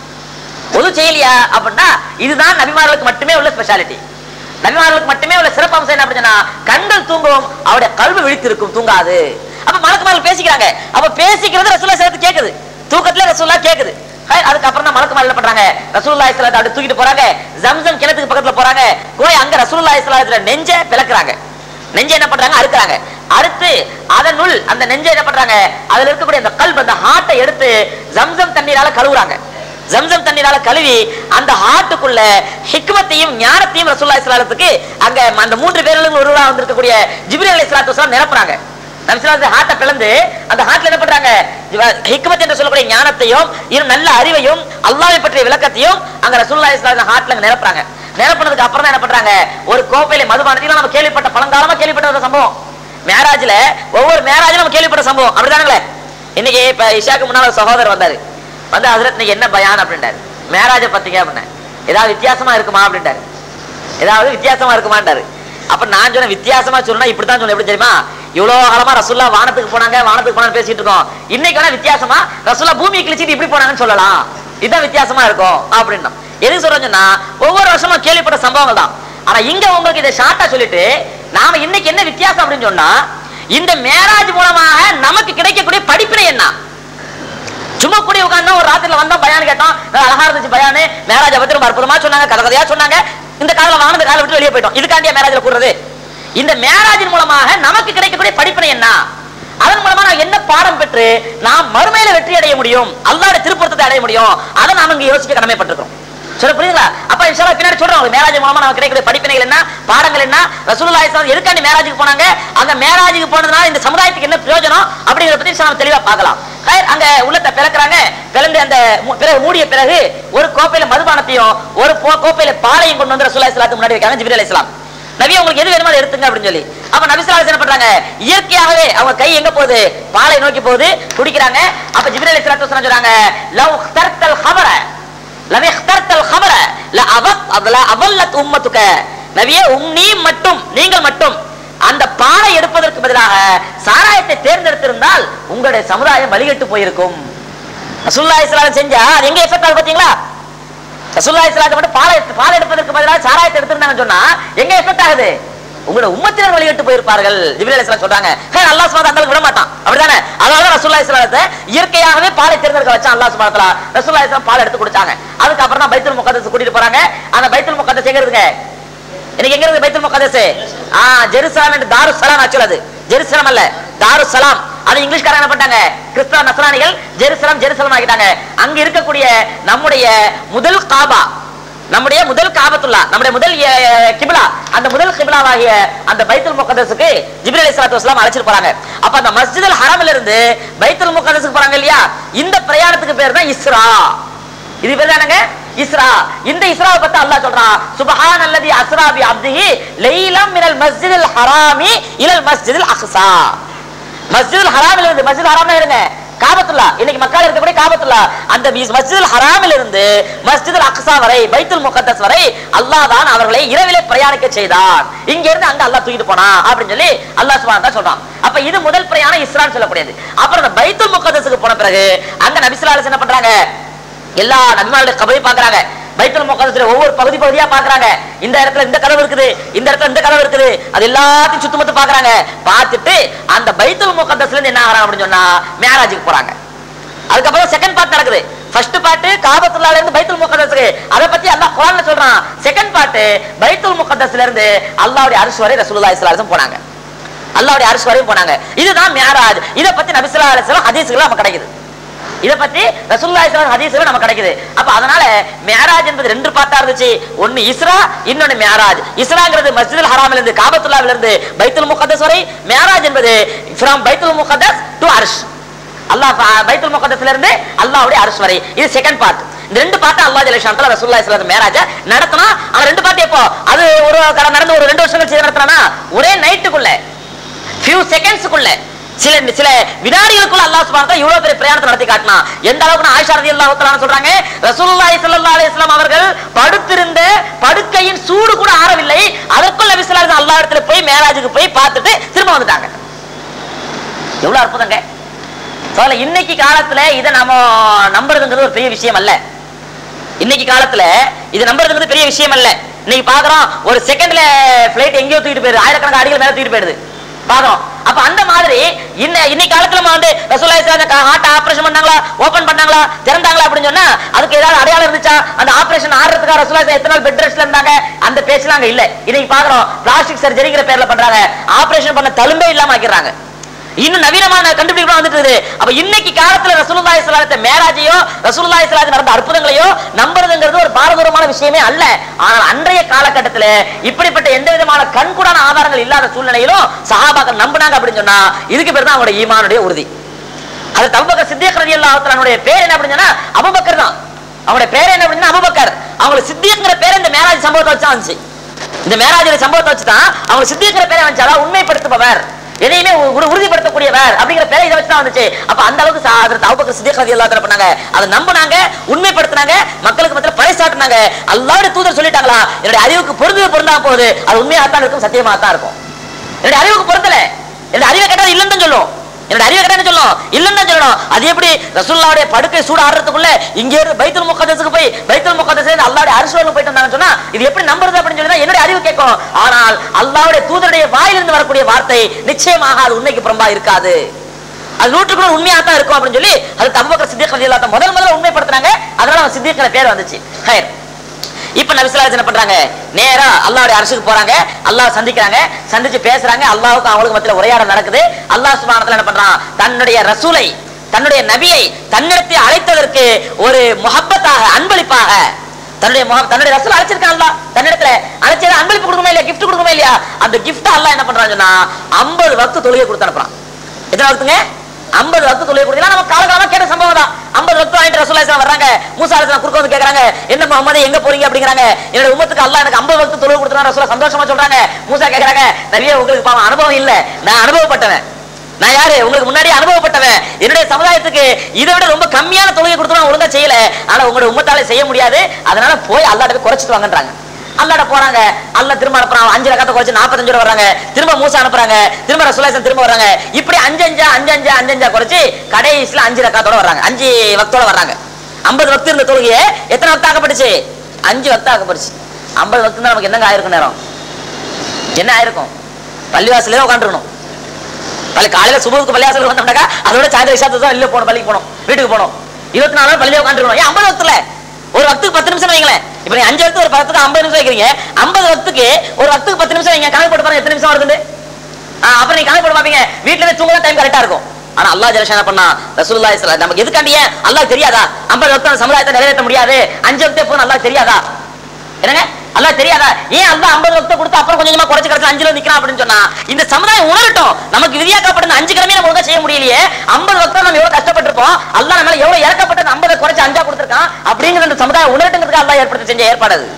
ஒது செய்யலையா அப்படின்னா இதுதான் நபிமார்களுக்கு மட்டுமே உள்ள ஸ்பெஷாலிட்டி நபிமார்களுக்கு மட்டுமே உள்ள சிறப்பு அம்சம் என்ன அப்படின்னா கண்கள் தூங்கும் அவருடைய கல்வி விழித்திருக்கும் தூங்காது அப்ப மலக்குமார்கள் பேசிக்கிறாங்க அப்ப பேசிக்கிறது ரசூல்லா சேர்த்து கேக்குது தூக்கத்துல ரசூல்லா கேக்குது ஹை, அதுக்கப்புறம் தான் மலக்குமார் என்ன பண்றாங்க ரசூல்லா இஸ்லாத்தை அப்படி தூக்கிட்டு போறாங்க ஜம்சம் கிணத்துக்கு பக்கத்துல போறாங்க போய் அங்க ரசூல்லா இஸ்லாத்துல நெஞ்ச பிளக்குறாங்க நெஞ்சை என்ன பண்றாங்க அறுக்குறாங்க அறுத்து அதனுள் அந்த நெஞ்சை என்ன பண்றாங்க அதுல இருக்கக்கூடிய அந்த கல்ப் அந்த ஹார்ட்டை எடுத்து ஜம்சம் தண்ணீரால கழுவுறாங்க ஜம்சம் தண்ணீரால கழுவி அந்த ஹார்ட்டுக்குள்ள ஹிக்மத்தையும் ஞானத்தையும் ரசூல்லா இஸ்லாத்துக்கு அங்க அந்த மூன்று பேர்களும் ஒருவரா வந்திருக்கக்கூடிய ஜிப்ரி அலி இஸ்லாத்து வஸலாம் நிரப்புறாங்க நபிசுல்லாத்து ஹார்ட்டை பிளந்து அந்த ஹார்ட்ல என்ன பண்றாங்க ஜிவ- ஹிக்மத் என்று சொல்லக்கூடிய ஞானத்தையும் இன்னும் நல்ல அறிவையும் அல்லாஹ்வை பற்றிய விளக்கத்தையும் அங்க ரசூல்லா இஸ்லாம் ஹார்ட்ல அங்க நிரப்புறாங்க நிரப்புனதுக்கு அப்புறம் தான் என்ன பண்றாங்க ஒரு கோப்பையில மதுபானத்தையும் நம்ம கேள்விப்பட்ட பழங்காலமா கேள்விப்பட்ட ஒரு சம்பவம் மேராஜ்ல ஒவ்வொரு மேராஜ்ல நம்ம கேள்விப்பட்ட சம்பவம் அப்படிதானுங்களே இன்னைக்கு இப்ப இஷாக்கு முன்னால ஒரு சகோதரர் வந்தாரு வந்து ஹசரத் இன்னைக்கு என்ன பயான் அப்படின்றாரு மேராஜ பத்திங்க அப்படின்னா ஏதாவது வித்தியாசமா இருக்குமா அப்படின்றாரு ஏதாவது வித்தியாசமா இருக்குமான்றாரு அப்ப நான் சொன்ன வித்தியாசமா சொன்னா இப்படித்தான் சொன்னேன் எப்படி தெரியுமா இவ்வளவு காலமா ரசுல்லா வானத்துக்கு போனாங்க வானத்துக்கு போனாங்க பேசிட்டு இருக்கோம் இன்னைக்கு வேணா வித்தியாசமா ரசுல்லா பூமியை கிழிச்சிட்டு இப்படி போனாங்கன்னு சொல்லலாம் இதுதான் வித்தியாசமா இருக்கும் அப்படின்னா எதுக்கு சொல்றேன்னு சொன்னா ஒவ்வொரு வருஷமும் கேள்விப்பட்ட சம்பவங்கள் தான் ஆனா இங்க உங்களுக்கு இதை ஷார்ட்டா சொல்லிட்டு நாம இன்னைக்கு என்ன வித்தியாசம் அப்படின்னு சொன்னா இந்த மேராஜ் மூலமாக நமக்கு கிடைக்கக்கூடிய படிப்பினை என்ன சும்மா கூடி உட்கார்ந்தா ஒரு ராத்திரில வந்தா பயான் கேட்டோம் நல்லா அழகா இருந்துச்சு பயானு மேராஜ பத்தி ரொம்ப அற்புதமா சொன்னாங்க கதை கதையா சொன்னாங்க இந்த காதல வாங்கின காலை விட்டு வெளியே போயிட்டோம் இதுக்காண்டியா மேராஜ்ல கூடுறது இந்த மேராஜின் மூலமாக நமக்கு கிடைக்கக்கூடிய படிப்பினை என்ன அதன் மூலமா நான் என்ன பாடம் பெற்று நாம் மறுமையில வெற்றி அடைய முடியும் அல்லாஹ்வுடைய திருப்பொருத்தத்தை அடைய முடியும் அதை நாம இங்க யோசிக்க கடமைப்பட்டிருக்கோம் சொல்ல புரியுங்களா அப்ப இன்ஷால்லா பின்னாடி சொல்றோம் உங்களுக்கு மேராஜ் மூலமா நமக்கு கிடைக்கக்கூடிய படிப்பினைகள் என்ன பாடங்கள் என்ன ரசூலுல்லாஹி ஸல்லல்லாஹு அலைஹி எதுக்காண்டி மேராஜுக்கு போனாங்க அங்க மேராஜுக்கு போனதுனால இந்த சமுதாயத்துக்கு என்ன பிரயோஜனம் அப்படிங்கறத பத்தி நம்ம தெளிவா பார்க்கலாம் ஹைர், அங்க உள்ளத்தை பிறக்குறாங்க பிறந்து அந்த மு- பிறகு மூடிய பிறகு ஒரு கோப்பையில மதுபானத்தையும் ஒரு போ- கோப்பையில பாலையும் கொண்டு வந்து ரசூலுல்லாஹி ஸல்லல்லாஹு முன்னாடி வைக்காங்க ஜிப்ரீல் அலைஹிஸ்ஸலாம் நபி உங்களுக்கு எது வேணுமோ அதை எடுத்துங்க அப்படின்னு சொல்லி அப்ப நபிசுல்லா என்ன பண்றாங்க இயற்கையாகவே அவங்க கை எங்க போகுது பாலை நோக்கி போகுது குடிக்கிறாங்க அப்ப ஜிப்ரீல் அலைஹிஸ்ஸலாத்து வஸலாம் சொல்றாங்க லவ் இக்தர்தல் ஹபர லவ் இக்தர்தல் ஹபர ல அவத் ல அவல்லத் உம்மத்துக நபியே உம் நீ மட்டும் நீங்கள் மட்டும் அந்த பாலை எடுப்பதற்கு பதிலாக சாராயத்தை தேர்ந்தெடுத்திருந்தால் உங்களுடைய சமுதாயம் வழிகட்டு போயிருக்கும் ரசூலுல்லாஹி ஸல்லல்லாஹு அலைஹி வஸல்லம் செஞ்சா அது எங்க எஃபெக்ட் ஆகுது பாத்தீங்களா ரசூலுல்லாஹி ஸல்லல்லாஹு அலைஹி வஸல்லம் பால் எடுத்து பால் எடுப்பதற்கு பதிலாக சாராயத்தை எடுத்திருந்தாங்கன்னு சொன்னா எங்க எஃபெக்ட் ஆகுது உங்களோட உம்மத்தினர் வழிகட்டு போயிருப்பார்கள் ஜிப்ரீல் அலைஹிஸ்ஸலாம் சொல்றாங்க ஹே அல்லாஹ் சுப்ஹானஹு அந்த அளவுக்கு விட மாட்டான் அப்படிதானே அதனால தான் ரசூலுல்லாஹி ஸல்லல்லாஹு அலைஹி வஸல்லம் இயற்கையாகவே பாலை தேர்ந்தெடுக்க வச்சான் அல்லாஹ் சுப்ஹானஹு வ தஆலா ரசூலுல்லாஹி ஸல்லல்லாஹு அலைஹி வஸல்லம் பால் எடுத்து குடிச்சாங்க அதுக்கு அப்புறம் தான் பைத்துல் முகத்தஸ் கூட்டிட்டு போறாங்க அந்த பைத்துல் முகத்தஸ் எங்க இருக்குங்க இன்னைக்கு எங்க இருக்கு பைத்துல் முகத்தஸ் ஆ ஜெருசலம் என்று தாரு சலாம் ஆக்சுவல் அது ஜெருசலம் அல்ல தாரு சலாம் அது இங்கிலீஷ்காரங்க என்ன பண்ணாங்க கிறிஸ்தவ நசரானிகள் ஜெருசலம் ஜெருசலம் ஆகிட்டாங்க அங்க இருக்கக்கூடிய நம்முடைய முதல் காபா நம்முடைய முதல் காபத்துல்லா நம்முடைய முதல் அஹ், அஹ், கிபிலா அந்த முதல் கிபிலாவாகிய அந்த பைத்துல் முகதஸுக்கு ஜிப்ரீல் அலைஹிஸ்ஸலாத்து வஸலாம் அழைச்சிட்டு போறாங்க அப்ப அந்த மஸ்ஜிதுல் ஹரம்ல இருந்து பைத்துல் முகதஸுக்கு போறாங்க இல்லையா இந்த பிரயாணத்துக்கு பேர் தான் இஸ்ரா இது பேர் தானங்க இஸ்ரா இந்த இஸ்ராவை பத்தி அல்லாஹ் சொல்றான் சுபஹான் அல்லதி அஸ்ரா பி அப்திஹி லைலம் மினல் மஸ்ஜிதில் ஹராமி இலல் மஸ்ஜிதில் அக்ஸா மஸ்ஜிதுல் ஹராமில் இருந்து மஸ்ஜித் ஹராம்ல இருங்க காபத்துல்லா இன்னைக்கு மக்கள் இருக்கக்கூடிய காபத்துல்லா அந்த மீஸ் மஸ்ஜிதுல் ஹராமில் இருந்து மஸ்ஜிதுல் அக்ஸா வரை பைத்துல் முகத்தஸ் வரை அல்லாஹ் தான் அவர்களை இரவிலே பிரயாணிக்க செய்தான் இங்க இருந்து அங்க அல்லாஹ் தூக்கிட்டு போனான் அப்படின்னு சொல்லி அல்லாஹ் சுப்ஹானஹு தான் சொல்றான் அப்ப இது முதல் பிரயாணம் இஸ்ரான்னு சொல்லக்கூடியது அப்புறம் அந்த பைத்துல் முகத்தஸுக்கு போன பிறகு அங்க நபிசுல்லா அலைஹி என்ன பண்றாங்க எல்லா நபிமாருடைய கபரை பாக்குறாங்க பைத்துல் முகத்தஸ்ல ஒவ்வொரு பகுதி பகுதியா பாக்குறாங்க இந்த இடத்துல இந்த கதவு இருக்குது இந்த இடத்துல இந்த கதவு இருக்குது அது எல்லாத்தையும் சுத்தமத்து பாக்குறாங்க பார்த்துட்டு அந்த பைத்துல் முகத்தஸ்ல இருந்து என்ன ஆகிறாங்க அப்படின்னு சொன்னா மேராஜுக்கு போறாங்க அதுக்கப்புறம் செகண்ட் பார்ட் நடக்குது ஃபர்ஸ்ட் பார்ட் காபத்துல்லால இருந்து பைத்துல் முகத்தஸ்க்கு அதை பத்தி அல்லாஹ் குர்ஆன்ல சொல்றான் செகண்ட் பார்ட் பைத்துல் முகத்தஸ்ல இருந்து அல்லாஹ்வுடைய அரிசி வரை ரசூலுல்லாஹி ஸல்லல்லாஹு அலைஹி வஸல்லம் போனாங்க அல்லாஹ்வுடைய அரிசி வரையும் போனாங்க இதுதான் மேராஜ் இதை பத்தி நபி ஸல்லல்லாஹு அலைஹி வஸல்லம் ஹதீஸ்கள் நமக்கு கிடைக்குது இத பத்தி ரசூலுல்லாஹி ஸல்லல்லாஹு அலைஹி வஸல்லம் நமக்கு கிடைக்குது அப்ப அதனால மியராஜ் என்பது ரெண்டு பார்ட்டா இருந்துச்சு ஒன்னு இஸ்ரா இன்னொன்னு மியராஜ் இஸ்ராங்கிறது மஸ்ஜிதுல் ஹராமில இருந்து காபத்துல்லாவில இருந்து பைத்துல் முகத்தஸ் வரை மியராஜ் என்பது ஃப்ரம் பைத்துல் முகத்தஸ் டு அர்ஷ் அல்லாஹ் ப- பைத்துல் முகத்தஸ்ல இருந்து அல்லாஹ்வுடைய அர்ஷ் வரை இது செகண்ட் பார்ட் இந்த ரெண்டு பார்ட் அல்லாஹ் ஜல்ல ஷான்ல ரசூலுல்லாஹி ஸல்லல்லாஹு அலைஹி மேராஜ நடத்தினா அந்த ரெண்டு பார்ட் எப்போ அது ஒரு கட- நடந்து ஒரு ரெண்டு வருஷம் கழிச்சு நடத்தினா ஒரே நைட்டுக்குள்ள ஃபியூ செகண்ட்ஸ்க்குள்ள சில சில வினாடிகளுக்குள்ள அல்லாஹ் சுப்ஹானஹு வ தஆலா இவ்வளவு பெரிய பிரயாணத்தை நடத்தி காட்டினா எந்த அளவுக்கு ஆயிஷா ரலியல்லாஹு தஆலா சொல்றாங்க ரசூலுல்லாஹி ஸல்லல்லாஹு அலைஹி வஸல்லம் அவர்கள் படுத்திருந்த படுக்கையின் சூடு கூட ஆறவில்லை அதற்குள்ள நபி ஸல்லல்லாஹு அலைஹி அல்லாஹ் இடத்துல போய் மேராஜுக்கு போய் பார்த்துட்டு திரும்ப வந்துட்டாங்க எவ்வளவு அற்புதங்க சொல்ல இன்னைக்கு காலத்துல இதை நாம நம்புறதுங்கிறது ஒரு பெரிய விஷயம் அல்ல இன்னைக்கு காலத்துல இது நம்புறதுங்கிறது பெரிய விஷயம் அல்ல இன்னைக்கு பாக்குறோம் ஒரு செகண்ட்ல பிளைட் எங்கேயோ தூக்கிட்டு போயிடுது ஆயிரக்கணக்கான அடிகள் மேல தூக்கிட்டு போயிடுது பாக்குறோம் அப்ப அந்த மாதிரி இன்ன இன்னைக்கு காலத்துல நம்ம வந்து ரசூலுல்லாஹி ஹார்ட் ஆபரேஷன் பண்ணாங்களா ஓபன் பண்ணாங்களா திறந்தாங்களா அப்படின்னு சொன்னா அதுக்கு ஏதாவது அடையாளம் இருந்துச்சா அந்த ஆபரேஷன் ஆடுறதுக்கு ரசூலுல்லாஹி எத்தனை நாள் பெட் ரெஸ்ட்ல இருந்தாங்க அந்த பேச்செல்லாம் அங்க இல்ல இன்னைக்கு பாக்குறோம் பிளாஸ்டிக் சர்ஜரிங்கிற பேர்ல பண்றாங்க ஆபரேஷன் பண்ண தழும்பே இல்லாம ஆக்கிடுறாங்க இன்னும் நவீனமான கண்டுபிடிப்பு வந்துட்டு இருக்குது. அப்ப இன்னைக்கு காலத்துல ரசூலுல்லாஹி ஸல்லல்லாஹு அலைஹி மேராஜையோ ரசூலுல்லாஹி ஸல்லல்லாஹு அலைஹி நடந்த அற்புதங்களையோ நம்புறதுங்கிறது ஒரு பாரதூரமான விஷயமே அல்ல ஆனால் அன்றைய காலகட்டத்துல இப்படிப்பட்ட எந்த விதமான கண்கூடான ஆதாரங்கள் இல்லாத சூழ்நிலையிலும் சஹாபாக்கள் நம்பினாங்க அப்படின்னு சொன்னா இதுக்கு பேர் தான் அவங்களோட ஈமானுடைய உறுதி அது தபுபக்கர் சித்திக் ரலியல்லாஹு தஆலாவுடைய பேர் என்ன அப்படின்னு சொன்னா அபூபக்கர் தான் அவங்களுடைய பேர் என்ன அப்படின்னா அபூபக்கர் அவங்களுக்கு சித்திக்ங்கிற பேர் இந்த மேராஜ் சம்பவத்தை வச்சு தான் வந்துச்சு இந்த மேராஜில சம்பவத்தை வச்சு தான் அவங்க சித்திக்கிற பேரை வந்துச்சு அதாவது உண்மைப்படுத்துபவர் எதையுமே உ- உறு- உறுதிப்படுத்தக்கூடியவர் அப்படிங்கிற பேரை இதை வச்சு தான் வந்துச்சு அப்ப அந்த அளவுக்கு சா- ஹஜ்ரத் அபூபக்கர் சித்திக் ரலியல்லாஹு தஆலா பண்ணாங்க அதை நம்பினாங்க உண்மைப்படுத்தினாங்க மக்களுக்கு மத்தியில பறைசாட்டினாங்க அல்லாஹ்வுடைய தூதர் சொல்லிட்டாங்களா என்னுடைய அறிவுக்கு பொருந்தது பொருந்தாம போகுது அது உண்மையாத்தான் இருக்கும் சத்தியமாத்தான் இருக்கும் என்னுடைய அறிவுக்கு பொருத்தல என்னுடைய அறிவை கேட்டா இல்லைன்னு தான் சொல்லும் என்னோட அறிவை கேட்டா என்ன சொல்லும் இல்லைன்னு தான் சொல்லணும் அது எப்படி ரசூல்லாவுடைய படுக்கை சூடு ஆடுறதுக்குள்ள இங்க இருந்து பைத்துல் முகத்தஸுக்கு போய் பைத்துல் முகத்தஸ் அல்லாவுடைய அரசுக்கு போயிட்டு வந்தாங்கன்னு சொன்னா இது எப்படி நம்புறது அப்படின்னு சொல்லி தான் என்னுடைய அறிவு கேட்கும் ஆனால் அல்லாவுடைய தூதருடைய வாயிலிருந்து வரக்கூடிய வார்த்தை நிச்சயமாக அது உண்மைக்கு புறம்பா இருக்காது அது நூற்றுக்கு நூறு உண்மையா தான் இருக்கும் அப்படின்னு சொல்லி அது தபுபக்கர் சித்திக் ரலியல்லாஹு முதல் முதல்ல உண்மைப்படுத்தினாங்க அதனால அவன் சித்திக்கிற பேர் வந்துச்சு ஹைர் இப்ப நபிசுல்லாஹ் என்ன பண்றாங்க நேரா அல்லாஹ்வுடைய அரசுக்கு போறாங்க அல்லாஹ் சந்திக்கிறாங்க சந்திச்சு பேசுறாங்க அல்லாஹ்வுக்கும் அவங்களுக்கு மத்தியில உரையாடல் நடக்குது அல்லாஹ் சுப்ஹானஹு வ தஆலா என்ன பண்றான் தன்னுடைய ரசூலை தன்னுடைய நபியை தன்னிடத்தில் அழைத்ததற்கு ஒரு முஹப்பத்தாக அன்பளிப்பாக தன்னுடைய முக- தன்னுடைய ரசூல் அழைச்சிருக்கான் அல்லாஹ் தன்னிடத்துல அழைச்சத அன்பளிப்பு கொடுக்குமா இல்லையா gift கொடுக்குமா இல்லையா அந்த gift அல்லாஹ் என்ன பண்றான்னு சொன்னா 50 வக்து தொழுகை கொடுத்து அனுப்புறான் எத்தனை வக்துங்க ஐம்பது வக்து தொழுகை கொடுத்தீங்கன்னா நம்ம காலகாலமா கேட்ட சம்பவம் தான் ஐம்பது வக்து வாங்கிட்டு ரசூல்லா இஸ்லாம் வர்றாங்க மூசா அலிஸ்லாம் குறுக்க வந்து கேக்குறாங்க என்ன முகமது எங்க போறீங்க அப்படிங்கிறாங்க என்னோட உம்மத்துக்கு அல்லாஹ் எனக்கு ஐம்பது வக்து தொழுகை கொடுத்தா ரசூலா சந்தோஷமா சொல்றாங்க மூசா கேக்குறாங்க நிறைய உங்களுக்கு பாவம் அனுபவம் இல்ல நான் அனுபவப்பட்டவன் நான் யாரு உங்களுக்கு முன்னாடி அனுபவப்பட்டவன் என்னுடைய சமுதாயத்துக்கு இதை விட ரொம்ப கம்மியான தொழுகை கொடுத்து நான் ஒழுங்கா செய்யல ஆனா உங்களோட உம்மத்தால செய்ய முடியாது அதனால போய் அல்லாட்ட போய் குறைச்சிட்டு வாங்கன்றாங்க அல்லாட போறாங்க அல்ல திரும்ப அனுப்புறாங்க அஞ்சு ரகத்தை குறைச்சு நாற்பத்தஞ்சு ரூபா வராங்க திரும்ப மூசா அனுப்புறாங்க திரும்ப ரசூலாசன் திரும்ப வராங்க இப்படி அஞ்சு அஞ்சா அஞ்சு அஞ்சா அஞ்சு அஞ்சா குறைச்சு கடைசியில அஞ்சு ரக்காத்தோட வர்றாங்க அஞ்சு வக்தோட வர்றாங்க ஐம்பது வக்து இருந்த தொழுகையே எத்தனை வக்து ஆக்கப்பட்டுச்சு அஞ்சு வக்து ஆக்கப்பட்டுச்சு ஐம்பது வக்து தான் நமக்கு என்னங்க ஆயிருக்கும் நேரம் என்ன ஆயிருக்கும் பள்ளிவாசலே உட்காந்துருக்கணும் பள்ளி காலையில சுபத்துக்கு பள்ளிவாசல் வந்தோம்னாக்கா அதோட சாயந்தரம் விஷயத்துக்கு தான் வெளில போகணும் பள்ளிக்கு போகணும் வீட்டுக்கு போகணும் இருபத்தி நாலு நாள் பள்ளியில உட்காந்துருக்கணும் ஏன் ஐம்பது வக்துல ஒரு வக்துக்கு பத்து நிமிஷம் வைங்களேன் இப்ப நீங்க அஞ்சு வக்து ஒரு பத்துக்கு ஐம்பது நிமிஷம் வைக்கிறீங்க ஐம்பது வக்துக்கு ஒரு வக்துக்கு பத்து நிமிஷம் வைங்க கணக்கு போட்டு பாருங்க எத்தனை நிமிஷம் வருது அப்புறம் நீங்க கணக்கு போட்டு பாப்பீங்க வீட்டுல இருந்து தூங்க டைம் கரெக்டா இருக்கும் ஆனா அல்லாஹ் ஜலஷா என்ன பண்ணா ரசூலுல்லாஹி ஸல்லல்லாஹு நமக்கு எதுக்காண்டி ஏன் அல்லாஹ் தெரியாதா 50 வக்து அந்த சமுதாயத்தை நிறைவேற்ற முடியாது அஞ்சு வக்தே போதும் அல்லாஹ் தெரியாதா என்னங்க அல்லாஹ் தெரியாதா ஏன் அல்லாஹ் 50 வக்த கொடுத்து அப்புறம் கொஞ்சம் கொஞ்சமா குறைச்சு குறைச்சு அஞ்சுல நிக்கிறான் அப்படின்னு சொன்னா இந்த சமுதாயம் உணரட்டும் நமக்கு விதியாக்கப்பட்ட இந்த அஞ்சு கிழமையை நம்ம ஒழுங்கா செய்ய முடியலையே 50 வக்தம் நம்ம எவ்வளவு கஷ்டப்பட்டிருப்போம் அல்லாஹ் நம்ம மேல எவ்வளவு இறக்கப்பட்டு 50 குறைச்சு அஞ்சா கொடுத்திருக்கான் அப்படிங்கிற இந்த சமுதாயம் உணரட்டுங்கிறதுக்கு அல்லாஹ் ஏற்படுத்தி செஞ்ச ஏற்பாடு அது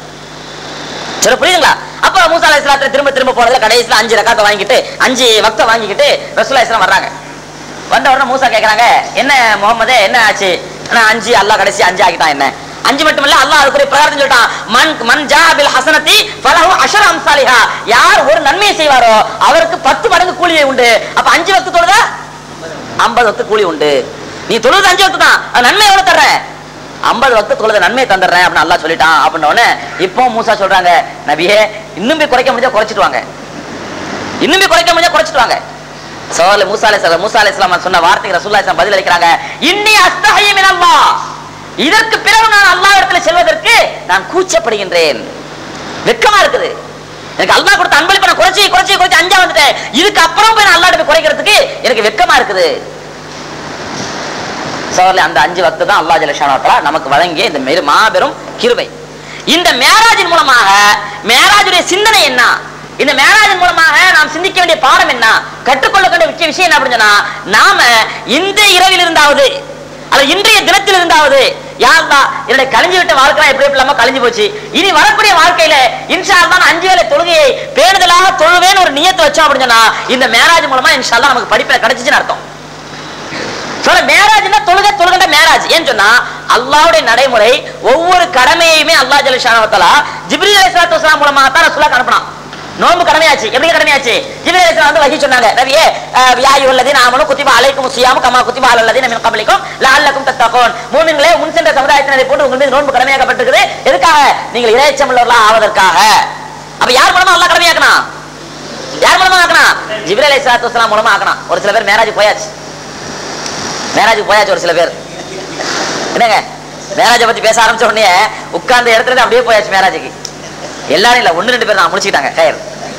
சரி புரியுதுங்களா அப்ப மூசா அலைஹிஸ் ஸலாத்துல திரும்ப திரும்ப போறதுல கடைசியில அஞ்சு ரக்காத்தை வாங்கிட்டு அஞ்சு வக்த வாங்கிக்கிட்டு ரசூலுல்லாஹி ஸலாம் வர்றாங்க வந்த உடனே மூசா கேக்குறாங்க என்ன முகமதே என்ன ஆச்சு நான் அஞ்சு அல்லாஹ் கடைசி அஞ்சு ஆக்கிட்டான் என்ன அஞ்சு மட்டும் இல்ல அல்லாஹ் அதுக்குரிய பிரகாரம் சொல்லிட்டான் மன் மன் ஜா பில் ஹசனத்தி ஃபலஹு அஷர அம்சாலிஹா யார் ஒரு நன்மையை செய்வாரோ அவருக்கு பத்து மடங்கு கூலியை உண்டு அப்ப அஞ்சு வக்து தொழுதா ஐம்பது வக்து கூலி உண்டு நீ தொழுது அஞ்சு வக்து தான் அது நன்மை எவ்வளவு தர்றேன் ஐம்பது வக்து தொழுத நன்மையை தந்துடுறேன் அப்படின்னு அல்லாஹ் சொல்லிட்டான் அப்படின்ன உடனே இப்போ மூசா சொல்றாங்க நபியே இன்னும் போய் குறைக்க முடிஞ்சா குறைச்சிட்டு வாங்க இன்னும் போய் குறைக்க முடிஞ்சா குறைச்சிட்டு வாங்க சோழ மூசா அலைஹிஸ்ஸலாம் மூசா அலைஹிஸ்ஸலாம் சொன்ன வார்த்தைக்கு ரசூலுல்லாஹி ஸல்லல்லாஹு பதில் அளிக்கிறாங்க இன்னி அஸ்தஹி மின் அல்லாஹ் இதற்கு பிறகு நான் அல்லாஹ் இடத்துல செல்வதற்கு நான் கூச்சப்படுகின்றேன் வெட்கமா இருக்குது எனக்கு அல்லாஹ் கொடுத்த அன்பளிப்பை நான் குறைச்சி குறைச்சி குறைச்சி அஞ்சா வந்துட்டேன் இதுக்கு அப்புறம் போய் நான் அல்லாஹ் போய் குறைக்கிறதுக்கு எனக்கு வெட்கமா இருக்குது சோழர்ல அந்த அஞ்சு வக்து தான் அல்லாஹ் ஜலஷானா நமக்கு வழங்கிய இந்த மெரு மாபெரும் கிருபை இந்த மேராஜின் மூலமாக மேராஜுடைய சிந்தனை என்ன இந்த மேராஜின் மூலமாக நாம் சிந்திக்க வேண்டிய பாடம் என்ன கற்றுக்கொள்ள வேண்டிய முக்கிய விஷயம் என்ன அப்படின்னு சொன்னா நாம இந்த இரவில் இருந்தாவது அல்லது இன்றைய தினத்தில் இருந்தாவது யாருந்தா என்னுடைய கழிஞ்சு விட்ட வாழ்க்கை எப்படி எப்படி இல்லாம கழிஞ்சு போச்சு இனி வரக்கூடிய வாழ்க்கையில இன்ஷா அல்லாஹ் அஞ்சு வேளை தொழுகையை பேணுதலாக தொழுவேன்னு ஒரு நியத்தை வச்சோம் அப்படின்னு சொன்னா இந்த மேராஜ் மூலமா இன்ஷா அல்லாஹ் நமக்கு படிப்பில் கிடைச்சிச்சுன்னு அர்த்தம் சொல்ல மேராஜ்னா தொழுகை தொழுகண்ட மேராஜ் ஏன்னு சொன்னா அல்லாஹ்வுடைய நடைமுறை ஒவ்வொரு கடமையுமே அல்லாஹ் ஜல்ஷானு தஆலா ஜிப்ரீல் அலைஹிஸ்ஸலாத்து வஸலாம் மூலமா தான் ரசூலுல்லாஹ் அனுப்புனான் நோன்பு கடமையாச்சு எப்படி கடமையாச்சு ஜிப்ரீல் அலைஹிஸ்ஸலாம் வந்து வஹி சொன்னாங்க நபியே அஹ், யா அய்யுஹல்லதீன ஆமனு குத்திப அலைக்கும் ஸியாமு கமா குத்திப அலல் லதீன மின் கப்லிக்கும் லஅல்லக்கும் தத்தகூன் மூமின்களே முன் சென்ற சமுதாயத்தினரை போன்று உங்கள் மீது நோன்பு கடமையாக்கப்பட்டிருக்குது எதுக்காக நீங்கள் இறைச்சம் உள்ளவர்களாக ஆவதற்காக அப்ப யார் மூலமா அல்லாஹ் கடமையாக்கனா யார் மூலமா ஆக்கனா ஜிப்ரீல் அலைஹிஸ்ஸலாத்து வஸலாம் மூலமா ஆக்கனா ஒரு சில பேர் மேராஜ் போயாச்சு மேராஜுக்கு போயாச்சு ஒரு சில பேர் என்னங்க மேராஜை பத்தி பேச ஆரம்பிச்ச உடனே உட்கார்ந்த இடத்துல இருந்து அப்படியே போயாச்சு மேராஜுக்கு எல்லாரும் இல்ல ஒண்ணு ரெண்டு பேர் தான் முடிச்சுக்கிட்டாங்க கயர்